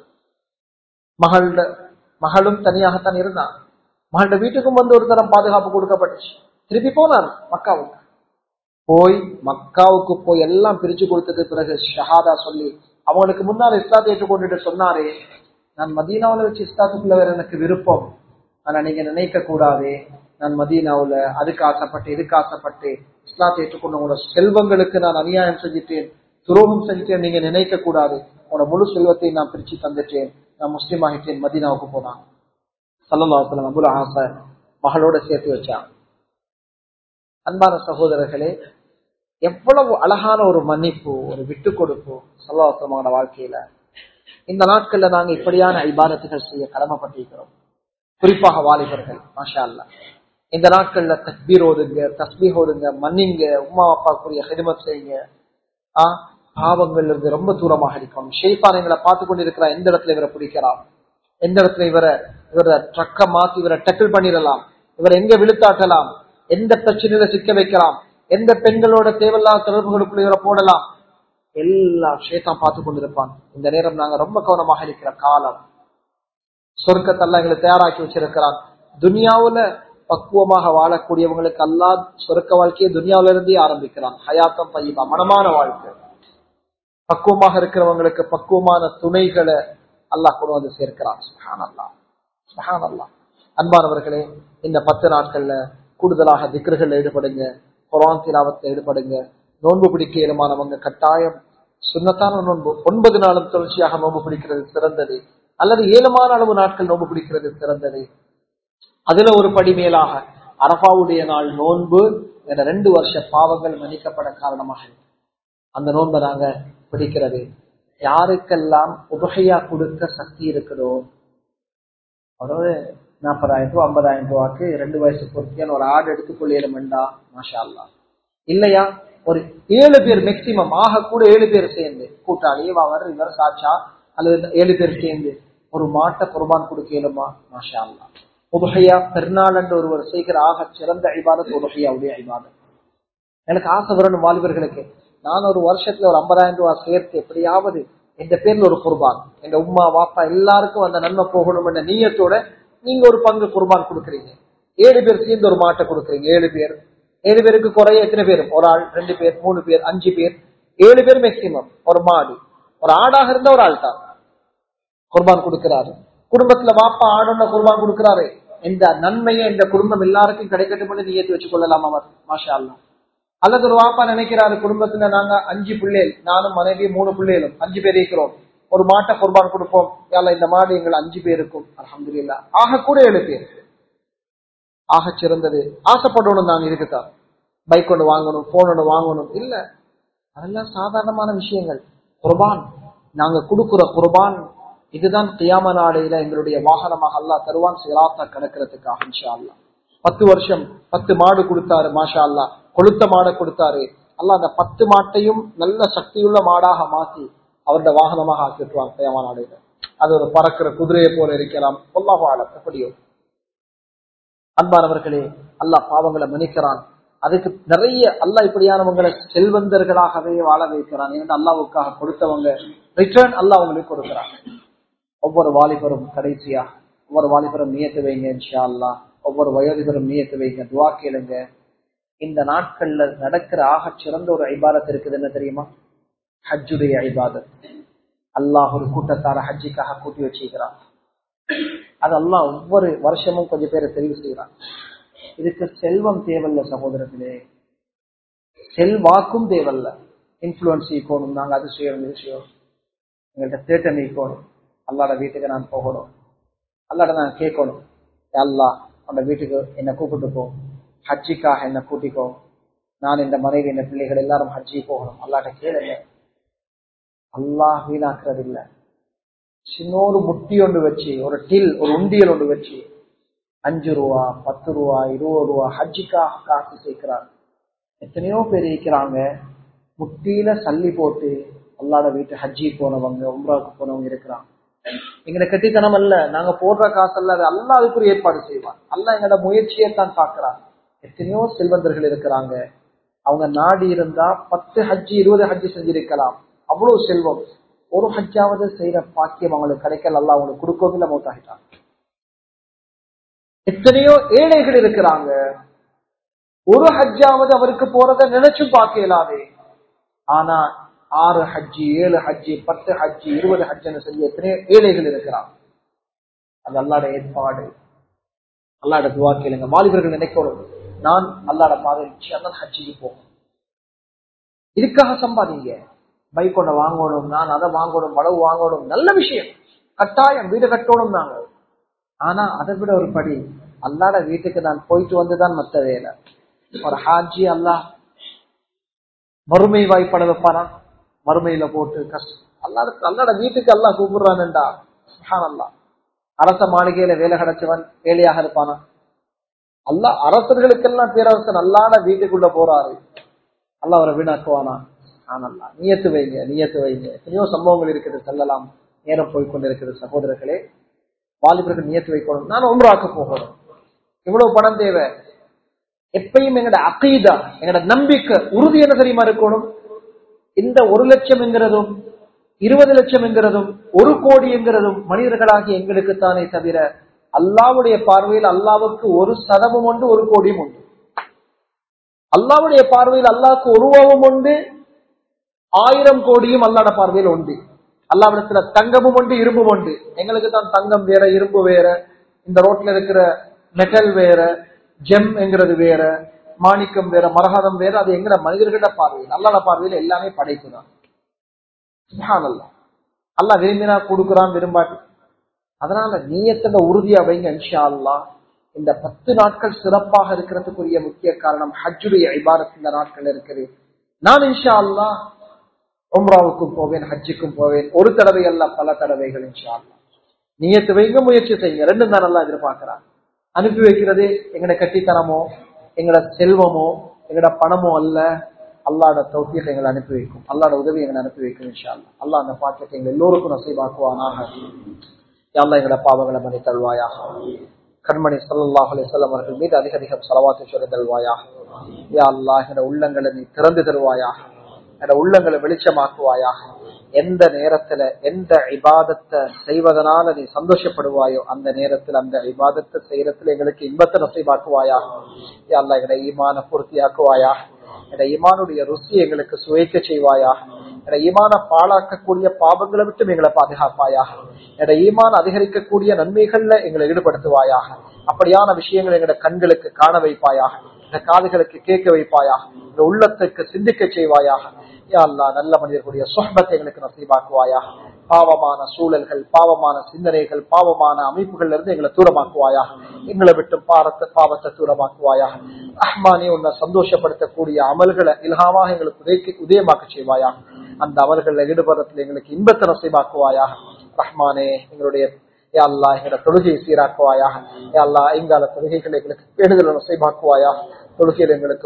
மகள மகளும் தனியாகத்தான் இருந்தான் மகள வீட்டுக்கும் வந்து ஒரு தரம் பாதுகாப்பு கொடுக்கப்பட்டுச்சு திருப்பி போனார் மக்காவுக்கு போய் மக்காவுக்கு போய் எல்லாம் பிரிச்சு கொடுத்தது பிறகு ஷஹாதா சொல்லி அவங்களுக்கு முன்னால் இஸ்லாத்தை ஏற்றுக்கொண்டுட்டு சொன்னாரே நான் மதீனாவில் வச்சு இஸ்லாத்துக்குள்ள வேற எனக்கு விருப்பம் ஆனா நீங்க நினைக்க கூடாதே நான் மதீனாவுல அதுக்கு ஆசைப்பட்டு இதுக்கு ஆசைப்பட்டு இஸ்லாத்தை ஏற்றுக்கொண்டு உங்களோட செல்வங்களுக்கு நான் அநியாயம் செஞ்சுட்டேன் துரோகம் செஞ்சுட்டேன் நீங்க நினைக்க கூடாது உங்களோட முழு செல்வத்தையும் நான் பிரிச்சு தந்துட்டேன் நான் முஸ்லீம் ஆகிட்டேன் மதீனாவுக்கு போனான் சல்லல்லாஹலம் அபுல் ஆச மகளோட சேர்த்து வச்சான் அன்பான சகோதரர்களே எவ்வளவு அழகான ஒரு மன்னிப்பு ஒரு விட்டு கொடுப்பு சல்லாஹலமான வாழ்க்கையில இந்த நாட்கள்ல நாங்க இப்படியான ஐபாரத்துகள் செய்ய கடமைப்பட்டிருக்கிறோம் குறிப்பாக வாலிபர்கள் மாஷா அல்லா இந்த நாட்கள்ல தஸ்பீர் ஓதுங்க தஸ்பீர் ஓதுங்க மன்னிங்க உமா அப்பாக்குரிய ஹிதமத் செய்யுங்க ஆஹ் பாவங்கள் இருந்து ரொம்ப தூரமாக இருக்கணும் ஷெய்பான் எங்களை பார்த்து கொண்டு இருக்கிற எந்த இடத்துல இவரை பிடிக்கிறான் எந்த இடத்துல இவரை இவரை ட்ரக்க மாத்தி இவரை டக்கிள் பண்ணிடலாம் இவரை எங்க விழுத்தாட்டலாம் எந்த பிரச்சனையில சிக்க வைக்கலாம் எந்த பெண்களோட தேவையில்லாத தொடர்புகளுக்குள்ள இவரை போடலாம் எல்லா ஷேத்தான் பார்த்து கொண்டிருப்பான் இந்த நேரம் நாங்க ரொம்ப கவனமாக இருக்கிற காலம் சொர்க்கத்தெல்லாம் எங்களை தயாராக்கி வச்சிருக்கிறான் துனியாவுல பக்குவமாக வாழக்கூடியவங்களுக்கு அல்லா சொர்க்க வாழ்க்கையை துனியாவில இருந்தே ஆரம்பிக்கிறான் ஹயாத்தம் பையமா மனமான வாழ்க்கை பக்குவமாக இருக்கிறவங்களுக்கு பக்குவமான துணைகளை அல்லாஹ் கொண்டு வந்து சேர்க்கிறான் சுஹான் அல்லா சுஹான் அல்லா அன்பானவர்களே இந்த பத்து நாட்கள்ல கூடுதலாக திக்கர்கள்ல ஈடுபடுங்க குரான் திலாவத்தில் ஈடுபடுங்க நோன்பு பிடிக்க இயலுமானவங்க கட்டாயம் சுண்ணத்தான நோன்பு ஒன்பது நாளும் தொடர்ச்சியாக நோன்பு பிடிக்கிறது சிறந்தது அல்லது ஏழுமான அளவு நாட்கள் நோன்பு பிடிக்கிறது சிறந்தது அதுல ஒரு படி மேலாக அரபாவுடைய நாள் நோன்பு என்ற ரெண்டு வருஷ பாவங்கள் மன்னிக்கப்பட காரணமாக அந்த நோன்பை நாங்க பிடிக்கிறது யாருக்கெல்லாம் உபகையா கொடுக்க சக்தி இருக்குதோ அதாவது நாற்பதாயிரம் ரூபாய் ஐம்பதாயிரம் ரூபாய்க்கு ரெண்டு வயசு பொறுத்தியான ஒரு ஆடு எடுத்துக்கொள்ளேனுமெண்டா மாஷா அல்லா இல்லையா ஒரு ஏழு பேர் மேக்சிமம் ஆக கூட ஏழு பேர் சேர்ந்து கூட்டாளி அவர் இவர் சாச்சா அல்லது ஏழு பேர் சேர்ந்து ஒரு மாட்டை குர்பான் கொடுக்க இயலுமா மாஷா அல்லா உபகையா பெருநாள் என்று ஒருவர் செய்கிற ஆக சிறந்த ஐபாதத் உபகையாவுடைய ஐபாதத் எனக்கு ஆசை வரணும் வாலிபர்களுக்கு நான் ஒரு வருஷத்துல ஒரு ஐம்பதாயிரம் ரூபாய் சேர்த்து எப்படியாவது எந்த பேர்ல ஒரு குர்பான் எங்க உமா வாப்பா எல்லாருக்கும் அந்த நன்மை போகணும் என்ற நீயத்தோட நீங்க ஒரு பங்கு குர்பான் கொடுக்குறீங்க ஏழு பேர் சேர்ந்து ஒரு மாட்டை கொடுக்குறீங்க ஏழு பேர் ஏழு பேருக்கு குறைய எத்தனை பேர் ஒரு ஆள் ரெண்டு பேர் மூணு பேர் அஞ்சு பேர் ஏழு பேர் மேக்சிமம் ஒரு மாடு ஒரு ஆடாக இருந்தா ஒரு ஆள் தான் குர்பான் கொடுக்கிறாரு குடும்பத்துல வாப்பா ஆடுன குர்பான் கொடுக்கிறாரு இந்த நன்மையை இந்த குடும்பம் எல்லாருக்கும் கிடைக்கட்டும் நீயத்து வச்சு கொள்ளலாம் அவர் மாஷா அல்லா அல்லது ஒரு வாப்பா நினைக்கிறாரு குடும்பத்துல நாங்க அஞ்சு பிள்ளைகள் நானும் மனைவி மூணு பிள்ளைகளும் அஞ்சு பேர் இருக்கிறோம் ஒரு மாட்டை குர்பான் கொடுப்போம் யால இந்த மாடு எங்கள் அஞ்சு பேருக்கும் அலமதுல்லா ஆக கூட ஏழு பேர் ஆக சிறந்தது ஆசைப்படணும் நாங்க இருக்குதான் பைக் ஒன்று வாங்கணும் போன் ஒன்று வாங்கணும் இல்ல அதெல்லாம் சாதாரணமான விஷயங்கள் குர்பான் நாங்க கொடுக்குற குர்பான் இதுதான் கியாம நாடையில எங்களுடைய வாகனமாக அல்லா தருவான் சிராத்தா கிடக்கிறதுக்காக இன்ஷா அல்லா பத்து வருஷம் பத்து மாடு கொடுத்தாரு மாஷா அல்லா கொளுத்த மாடை கொடுத்தாரு அல்ல அந்த பத்து மாட்டையும் நல்ல சக்தியுள்ள மாடாக மாத்தி அவருடைய வாகனமாக ஆக்கிட்டுருவாங்க தயமான நாடுகள் அது ஒரு பறக்கிற குதிரையை போல இருக்கலாம் பொல்லாக ஆள எப்படியோ அன்பானவர்களே அல்லாஹ் பாவங்களை மன்னிக்கிறான் அதுக்கு நிறைய அல்லாஹ் இப்படியானவங்களை செல்வந்தர்களாகவே வாழ வைக்கிறான் ஏன்னா அல்லாவுக்காக கொடுத்தவங்க ரிட்டர்ன் அல்லாஹ் அவங்களுக்கு கொடுக்கிறான் ஒவ்வொரு வாலிபரும் கடைசியா ஒவ்வொரு வாலிபரும் நியத்து வைங்க இன்ஷா அல்லாஹ் ஒவ்வொரு வயோதிபரும் நியத்து வைங்க துவா கேளுங்க இந்த நாட்கள்ல நடக்கிற ஆக சிறந்த ஒரு ஐபாதத் இருக்குது என்ன தெரியுமா ஹஜ்ஜுடைய ஐபாதத் அல்லாஹ் ஒரு கூட்டத்தார ஹஜ்ஜிக்காக கூட்டி வச்சுக்கிறான் அது அல்லாஹ் ஒவ்வொரு வருஷமும் கொஞ்சம் பேரை தெரிவு செய்யறான் இதுக்கு செல்வம் தேவையில்ல சகோதரத்திலே செல்வாக்கும் தேவையில்ல இன்ஃபுளுன்ஸ் ஈக்கணும் நாங்க அது செய்யணும் இது செய்யணும் எங்கள்கிட்ட தேட்டம் ஈக்கணும் அல்லாட வீட்டுக்கு நான் போகணும் அல்லாட நான் கேட்கணும் அல்லா அந்த வீட்டுக்கு என்னை கூப்பிட்டு போ ஹஜ்ஜிக்காக என்ன கூட்டிக்கோ நான் இந்த மனைவி இந்த பிள்ளைகள் எல்லாரும் ஹஜ்ஜி போகணும் அல்லாட்ட கேளுங்க அல்லாஹ் வீணாக்குறது இல்ல சின்னொரு முட்டி ஒன்று வச்சு ஒரு டில் ஒரு உண்டியல் ஒன்று வச்சு அஞ்சு ரூபா பத்து ரூபா இருபது ரூபா ஹஜ்ஜிக்காக காசு சேர்க்கிறாங்க எத்தனையோ பேர் இருக்கிறாங்க முட்டியில சல்லி போட்டு அல்லாட வீட்டு ஹஜ்ஜி போனவங்க உம்ராவுக்கு போனவங்க இருக்கிறாங்க எங்கட கட்டித்தனம் அல்ல நாங்க போடுற காசு அல்ல அது அல்லா அதுக்குரிய ஏற்பாடு செய்வான் அல்ல எங்கட முயற்சியை தான் பாக்குறான் எத்தனையோ செல்வந்தர்கள் இருக்கிறாங்க அவங்க நாடி இருந்தா பத்து ஹஜ்ஜி இருபது ஹஜ்ஜி செஞ்சிருக்கலாம் அவ்வளவு செல்வம் ஒரு ஹஜ்ஜாவது செய்யற பாக்கியம் அவங்களுக்கு கிடைக்கல அல்ல அவங்களுக்கு கொடுக்கவும் இல்லை மௌத்தாகிட்டாங்க எத்தனையோ ஏழைகள் இருக்கிறாங்க ஒரு ஹஜ்ஜாவது அவருக்கு போறத நினைச்சும் பார்க்க இயலாது ஆனா ஆறு ஹஜ்ஜி ஏழு ஹஜ்ஜி பத்து ஹஜ்ஜி இருபது ஹஜ்ஜன்னு சொல்லி எத்தனையோ ஏழைகள் இருக்கிறாங்க அது அல்லாட ஏற்பாடு அல்லாட துவா கேளுங்க வாலிபர்கள் நினைக்கணும் நான் அல்லாட பாதையில் ஹஜ்ஜிக்கு போகும் இதுக்காக சம்பாதிங்க பைக் ஒண்ண வாங்கணும் நான் அதை வாங்கணும் வளவு வாங்கணும் நல்ல விஷயம் கட்டாயம் வீடு கட்டணும் நாங்க ஆனா அதை விட ஒரு படி அல்லாட வீட்டுக்கு நான் போயிட்டு வந்துதான் மத்த வேலை ஒரு ஹாஜி அல்லா மறுமை வாய்ப்பட வைப்பானா மறுமையில போட்டு கஷ்டம் அல்லாட அல்லாட வீட்டுக்கு அல்லா கூப்பிடுறான்டா அல்லா அரச மாளிகையில வேலை கிடைச்சவன் வேலையாக இருப்பானா அல்லா அரசர்களுக்கெல்லாம் பேரரசன் அல்லாட வீட்டுக்குள்ள போறாரு அல்ல அவரை வீணாக்குவானா ஆனல்லா நியத்து வைங்க நியத்து வைங்க எத்தனையோ சம்பவங்கள் இருக்குது செல்லலாம் நேரம் போய்கொண்டிருக்கிறது சகோதரர்களே வாலிபர்கள் நியத்து வைக்கணும் நான் ஒன்றாக்க போகணும் இவ்வளவு பணம் தேவை எப்பயும் எங்கட அகீதா எங்கட நம்பிக்கை உறுதி என்ன தெரியுமா இருக்கணும் இந்த ஒரு லட்சம் என்கிறதும் இருபது லட்சம் என்கிறதும் ஒரு கோடி என்கிறதும் மனிதர்களாகி எங்களுக்கு தானே தவிர அல்லாவுடைய பார்வையில் அல்லாவுக்கு ஒரு சதமும் உண்டு ஒரு கோடியும் உண்டு அல்லாவுடைய பார்வையில் அல்லாவுக்கு ஒரு ரூபாவும் உண்டு ஆயிரம் கோடியும் அல்லாட பார்வையில் உண்டு அல்லாவிடத்துல தங்கமும் உண்டு இரும்பும் உண்டு எங்களுக்கு தான் தங்கம் வேற இரும்பு வேற இந்த ரோட்ல இருக்கிற மெட்டல் வேற ஜெம் என்கிறது வேற மாணிக்கம் வேற மரகதம் வேற அது எங்கட மனிதர்கிட்ட பார்வையில் அல்லாட பார்வையில் எல்லாமே படைப்பு தான் அல்லா அல்லா விரும்பினா கொடுக்குறான் விரும்பாட்டு அதனால நீயத்தோட உறுதியா வைங்க இன்ஷா அல்லா இந்த பத்து நாட்கள் சிறப்பாக இருக்கிறதுக்குரிய முக்கிய காரணம் ஹஜ்ஜுடைய ஐபாரத் இந்த நாட்கள் இருக்குது நான் இன்ஷா அல்லா உம்ராவுக்கும் போவேன் ஹஜ்ஜுக்கும் போவேன் ஒரு தடவை அல்ல பல தடவைகள் இன்ஷா அல்லா நீயத்து வைங்க முயற்சி செய்யுங்க ரெண்டும் தான் நல்லா எதிர்பார்க்கிறான் அனுப்பி வைக்கிறதே எங்கட கட்டித்தனமோ எங்கட செல்வமோ எங்கட பணமோ அல்ல அல்லாட தௌஃபீக் எங்களை அனுப்பி வைக்கும் அல்லாட உதவி எங்களை அனுப்பி வைக்கும் இன்ஷா அல்லா அல்லா அந்த பாக்கியத்தை எங்க எல்லோருக்கும் நசைவாக்குவானாக யாழ்லா எங்கட பாவங்களை மணி தருவாயாக கண்மணி சல்லாஹ் அலிசல்லம் அவர்கள் மீது அதிக அதிகம் செலவாத்து சொல்லி தருவாயாக யா அல்லா எங்கட உள்ளங்களை நீ திறந்து தருவாயாக எங்கட உள்ளங்களை வெளிச்சமாக்குவாயாக எந்த நேரத்துல எந்த இபாதத்தை செய்வதனால நீ சந்தோஷப்படுவாயோ அந்த நேரத்தில் அந்த இபாதத்தை செய்யறதுல எங்களுக்கு இன்பத்தை நசைவாக்குவாயாக யா அல்லா எங்கட ஈமான பூர்த்தியாக்குவாயாக என்ற ஈமானுடைய ருசி எங்களுக்கு சுவைக்க செய்வாயாக என்ற ஈமான பாழாக்கக்கூடிய பாவங்களை விட்டு எங்களை பாதுகாப்பாயாக என்ற ஈமான் அதிகரிக்கக்கூடிய நன்மைகள்ல எங்களை ஈடுபடுத்துவாயாக அப்படியான விஷயங்களை எங்களோட கண்களுக்கு காண வைப்பாயாக இந்த காதுகளுக்கு கேட்க வைப்பாயாக இந்த உள்ளத்துக்கு சிந்திக்க செய்வாயாக யா அல்லா நல்ல மனிதர்களுடைய சொஹபத்தை எங்களுக்கு நசீபாக்குவாயாக பாவமான சூழல்கள் பாவமான சிந்தனைகள் பாவமான அமைப்புகள்ல இருந்து எங்களை தூரமாக்குவாயாக எங்களை விட்டு பாரத்தை பாவத்தை தூரமாக்குவாயாக ரஹ்மானே உன்னை சந்தோஷப்படுத்தக்கூடிய அமல்களை இலகாமாக எங்களுக்கு உதய உதயமாக்க செய்வாயாக அந்த அமல்களில் ஈடுபடுறதுல எங்களுக்கு இன்பத்தை நசைவாக்குவாயாக ரஹ்மானே எங்களுடைய யாழ்லா எங்களோட தொழுகையை சீராக்குவாயாக யாழ்லா ஐங்கால தொழுகைகளை எங்களுக்கு பேடுதல் நசைமாக்குவாயாக தொழுகையில் எங்களுக்கு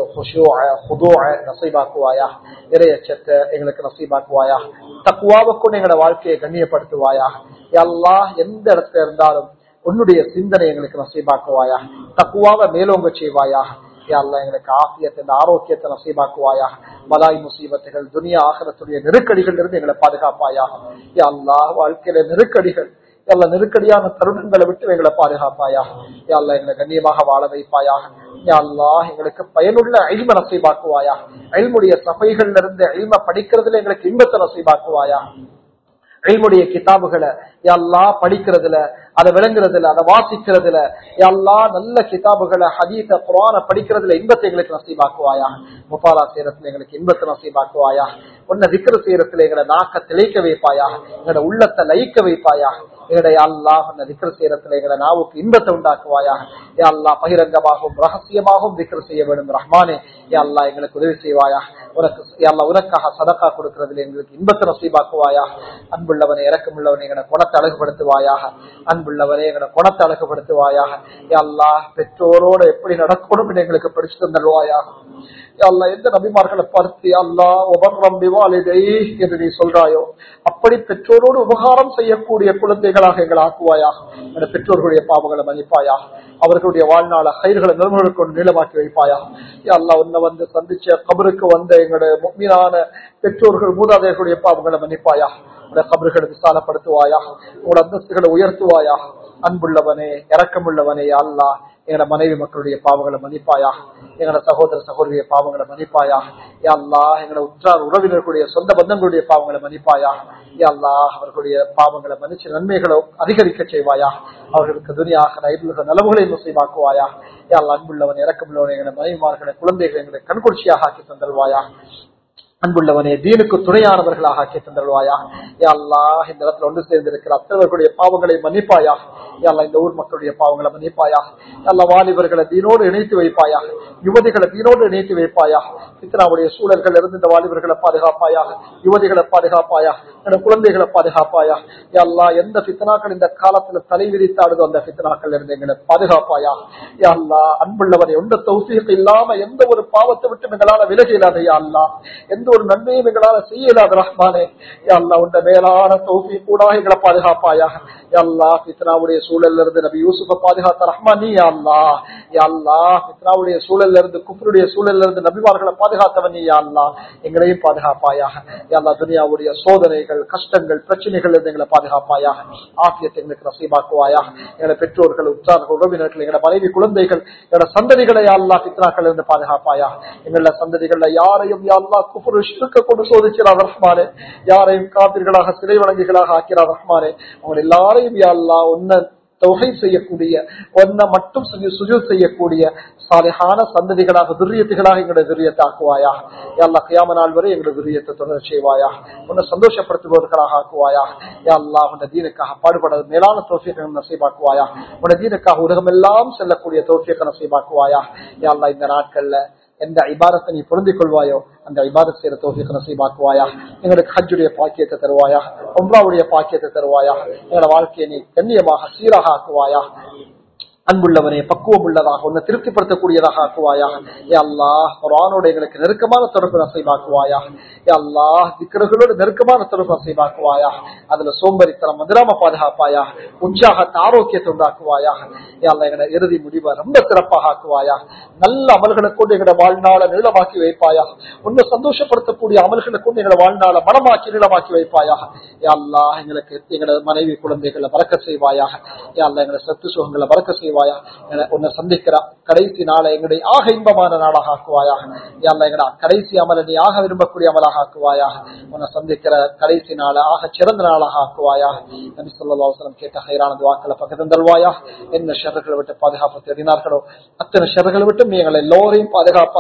நசைபாக்குவாயா இறையச்சத்தை எங்களுக்கு நசைபாக்குவாயா தக்குவாவை கொண்டு எங்களோட வாழ்க்கையை கண்ணியப்படுத்துவாயா எல்லா எந்த இடத்துல இருந்தாலும் உன்னுடைய சிந்தனை எங்களுக்கு நசைபாக்குவாயா தக்குவாவை மேலோங்க செய்வாயா அல்லா எங்களுக்கு ஆசியத்தை இந்த ஆரோக்கியத்தை நசீபாக்குவாயா மலாய் முசீபத்துகள் துனியா ஆகரத்துடைய நெருக்கடிகள் இருந்து எங்களை பாதுகாப்பாயா அல்லா வாழ்க்கையில நெருக்கடிகள் எல்லா நெருக்கடியான தருணங்களை விட்டு எங்களை பாதுகாப்பாயா அல்லா எங்களை கண்ணியமாக வாழ வைப்பாயாக அல்லா எங்களுக்கு பயனுள்ள அழிம நசைபாக்குவாயா அழிமுடைய சபைகள்ல இருந்து அழிம படிக்கிறதுல எங்களுக்கு இன்பத்தை நசைபாக்குவாயா அழிமுடைய கிதாபுகளை எல்லா படிக்கிறதுல அதை விளங்குறதுல அதை வாசிக்கிறதுல எல்லா நல்ல கிதாபுகளை ஹதீத குரான படிக்கிறதுல இன்பத்தை எங்களுக்கு நசீபாக்குவாயா முபாலா செய்யறதுல எங்களுக்கு இன்பத்தை நசீபாக்குவாயா உன்ன விக்கிர செய்யறதுல எங்களை நாக்க திளைக்க வைப்பாயா எங்களோட உள்ளத்தை லயிக்க வைப்பாயா எங்களுடைய அல்லா உன்ன விக்கிர செய்யறதுல எங்களை நாவுக்கு இன்பத்தை உண்டாக்குவாயா அல்லா பகிரங்கமாகவும் ரகசியமாகவும் விக்கிர செய்ய வேண்டும் ரஹ்மானே அல்லா எங்களுக்கு உதவி செய்வாயா உனக்கு அல்லா உனக்காக சதக்கா கொடுக்கறதுல எங்களுக்கு இன்பத்தை நசீபாக்குவாயா அன்புள்ளவனை இறக்கமுள்ளவனை எங்களை குணத்தை அழகுபடுத்துவாயாக அன்புள்ளவனே எங்களை குணத்தை அழகுபடுத்துவாயாக எல்லா பெற்றோரோட எப்படி நடக்கணும் எங்களுக்கு படிச்சு தந்துடுவாயாக அல்லா எந்த நபிமார்களை பார்த்து அல்லா உபரம் விவாலிதை என்று நீ சொல்றாயோ அப்படி பெற்றோரோடு உபகாரம் செய்யக்கூடிய குழந்தைகளாக எங்களை ஆக்குவாயாக என பெற்றோர்களுடைய பாவங்களை மன்னிப்பாயா அவர்களுடைய வாழ்நாள கயிறுகளை நிறுவனங்களுக்கு கொண்டு நீளமாக்கி வைப்பாயா அல்லா உன்னை வந்து சந்திச்ச கபருக்கு வந்த எங்களுடைய மீனான பெற்றோர்கள் மூதாதையர்களுடைய பாவங்களை மன்னிப்பாயா உடைய கபர்களை விசாலப்படுத்துவாயா உங்களோட அந்தஸ்துகளை உயர்த்துவாயா அன்புள்ளவனே இரக்கமுள்ளவனே அல்லா எங்களோட மனைவி மக்களுடைய பாவங்களை மன்னிப்பாயா எங்களோட சகோதர சகோதரிய பாவங்களை மன்னிப்பாயா அல்லா எங்களோட உற்றார் உறவினர்களுடைய சொந்த பந்தங்களுடைய பாவங்களை மன்னிப்பாயா அல்லா அவர்களுடைய பாவங்களை மன்னிச்சு நன்மைகளை அதிகரிக்க செய்வாயா அவர்களுக்கு துணியாக நைபுலக நலவுகளை முசைமாக்குவாயா யாழ் அன்புள்ளவன் இறக்கமுள்ளவன் எங்களை மனைவிமார்களை குழந்தைகளை எங்களை கண்குளிர்ச்சியாக ஆக்கி தந்தல்வாயா அன்புள்ளவனே தீனுக்கு துணையானவர்களாக ஆக்கி தந்தருவாயா அல்லா இந்த இடத்துல ஒன்று சேர்ந்திருக்கிற அத்தவர்களுடைய பாவங்களை மன்னிப்பாயா அல்லா இந்த ஊர் மக்களுடைய பாவங்களை மன்னிப்பாயா அல்ல வாலிபர்களை தீனோடு இணைத்து வைப்பாயா யுவதிகளை தீனோடு இணைத்து வைப்பாயா இத்தனாவுடைய சூழல்கள் இருந்து இந்த வாலிபர்களை பாதுகாப்பாயா யுவதிகளை பாதுகாப்பாயா என குழந்தைகளை பாதுகாப்பாயா அல்லா எந்த பித்தனாக்கள் இந்த காலத்துல தலை விரித்தாடுதோ அந்த பித்தனாக்கள் இருந்து எங்களை பாதுகாப்பாயா அல்லா அன்புள்ளவரை எந்த தௌசியம் இல்லாம எந்த ஒரு பாவத்தை விட்டு எங்களால விலகி இல்லாதையா அல்லா எந்த ஒரு நன்மையும் எங்களால செய்ய இல்லாத ரஹ்மானே அல்லா உண்ட மேலான தௌசி கூட எங்களை பாதுகாப்பாயா அல்லா பித்னாவுடைய சூழல்ல இருந்து நபி யூசுஃப பாதுகாத்த ரஹ்மான் நீ அல்லா அல்லா பித்னாவுடைய சூழல்ல இருந்து குஃபருடைய சூழல்ல இருந்து நபிமார்களை பாதுகாத்தவன் நீ அல்லா எங்களையும் பாதுகாப்பாயாக அல்லா துனியாவுடைய சோதனைகள் கஷ்டங்கள் பிரச்சனைகள் இருந்து எங்களை பாதுகாப்பாயாக ஆசியத்தை எங்களுக்கு நசீபாக்குவாயா எங்களை பெற்றோர்கள் உற்றார்கள் உறவினர்கள் எங்களை மனைவி குழந்தைகள் எங்களோட சந்ததிகளை அல்லா பித்னாக்கள் இருந்து பாதுகாப்பாயா எங்கள சந்ததிகள்ல யாரையும் யாழ்லா குஃபுரு ஷிருக்க கொண்டு சோதிக்கிறார் ரஹ்மானே யாரையும் காப்பீர்களாக சிலை வழங்கிகளாக ஆக்கிறார் ரஹ்மானே அவங்க எல்லாரையும் யாழ்லா உன்ன தொகை செய்யக்கூடிய ஒன்ன மட்டும் சுஜூத் செய்யக்கூடிய சாலையான சந்ததிகளாக துரியத்துகளாக எங்களுடைய துரியத்தை ஆக்குவாயா எல்லா கியாம நாள் வரை எங்களுடைய துரியத்தை தொடர் செய்வாயா உன்னை சந்தோஷப்படுத்துபவர்களாக ஆக்குவாயா எல்லா உன்னை தீனுக்காக பாடுபட மேலான தோஃபியத்தை நசீபாக்குவாயா உன்னை தீனுக்காக உலகம் எல்லாம் செல்லக்கூடிய தோஃபியத்தை நசீபாக்குவாயா எல்லா இந்த நாட்கள்ல எந்த இபாரத்தை நீ பொருந்திக் கொள்வாயோ அந்த இபாரத் செய்யற தோஃபிக்கு நசீபாக்குவாயா எங்களுக்கு ஹஜ்ஜுடைய பாக்கியத்தை தருவாயா ஒம்ராவுடைய பாக்கியத்தை தருவாயா எங்களோட வாழ்க்கையை நீ கண்ணியமாக சீராக ஆக்குவாயா அன்புள்ளவனே பக்குவம் உள்ளதாக உன்னை திருப்திப்படுத்தக்கூடியதாக ஆக்குவாயா அல்லா குரானோட எங்களுக்கு நெருக்கமான தொடர்பு நசைவாக்குவாயா அல்லா திக்கர்களோடு நெருக்கமான தொடர்பு நசைவாக்குவாயா அதுல சோம்பரித்தனம் மதுராம பாதுகாப்பாயா உற்சாகத்தை ஆரோக்கியத்தை உண்டாக்குவாயா அல்லா எங்களோட இறுதி முடிவை ரொம்ப சிறப்பாக ஆக்குவாயா நல்ல அமல்களை கொண்டு எங்களோட வாழ்நாள நீளமாக்கி வைப்பாயா உன்னை சந்தோஷப்படுத்தக்கூடிய அமல்களை கொண்டு எங்களோட வாழ்நாள மனமாக்கி நீளமாக்கி வைப்பாயா அல்லா எங்களுக்கு எங்களோட மனைவி குழந்தைகளை மறக்க செய்வாயாக அல்லா எங்களோட சத்து சுகங்களை மறக்க செய்வாயா உன்னை சந்திக்கிற கடைசி நாளை எங்களுடைய ஆக இன்பமான நாளாக ஆக்குவாயாக அல்லா எங்கடா கடைசி அமல நீ ஆக விரும்பக்கூடிய அமலாக ஆக்குவாயாக உன்னை சந்திக்கிற கடைசி நாளை ஆக சிறந்த நாளாக ஆக்குவாயாக நபி சொல்லா வசலம் கேட்ட ஹைரானது வாக்களை பக்கத்து தருவாயா என்ன ஷர்களை விட்டு பாதுகாப்பு தேடினார்களோ அத்தனை ஷர்களை விட்டு நீ எங்களை எல்லோரையும் பாதுகாப்பாயா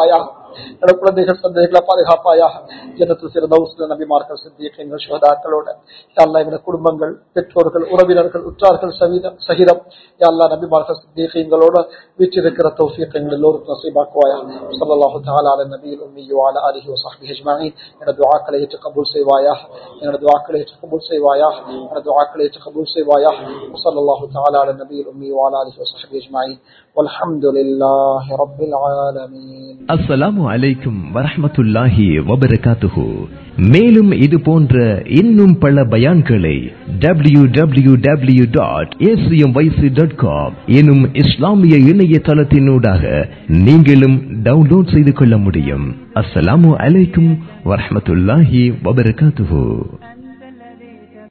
என்னோட குழந்தைகள் சந்தைகளை பாதுகாப்பாயாக ஜன்னத்து சிறந்த நபிமார்கள் சிந்தியங்கள் சுகதாக்களோட யாழ்லா எங்களோட குடும்பங்கள் பெற்றோர்கள் உறவினர்கள் உற்றார்கள் சகிதம் சகிதம் யாழ்லா நபிமார்கள் சிந்தியங்களோட வீற்றிருக்கிற தௌஃபியத்தை எங்கள் எல்லோருக்கும் நசீபாக்குவாயா ஸல்லல்லாஹு தஆலா அலா நபியில் உம்மி வஅலா ஆலிஹி வஸஹ்பிஹி அஜ்மஈன் என்னோட துஆக்களை ஏற்று கபூல் செய்வாயாக என்னோட துஆக்களை ஏற்று கபூல் செய்வாயாக என்னோட துஆக்களை ஏற்று கபூல் செய்வாயாக ஸல்லல்லாஹு தஆலா அலா நபியில் உம்மி வஅலா ஆலிஹி வஸஹ்பிஹி அஜ்மஈன் والحمد لله رب العالمين அஸ்ஸலாமு அலைக்கும் வரஹ்மத்துல்லாஹி வபரகாத்துஹு மேலும் இது போன்ற இன்னும் பல பயான்களை W W W dot dot com எனும் இஸ்லாமிய இணையதளத்தினூடாக நீங்களும் டவுன்லோட் செய்து கொள்ள முடியும் அஸ்ஸலாமு அலைக்கும் வரஹ்மத்துல்லாஹி வபரகாத்துஹு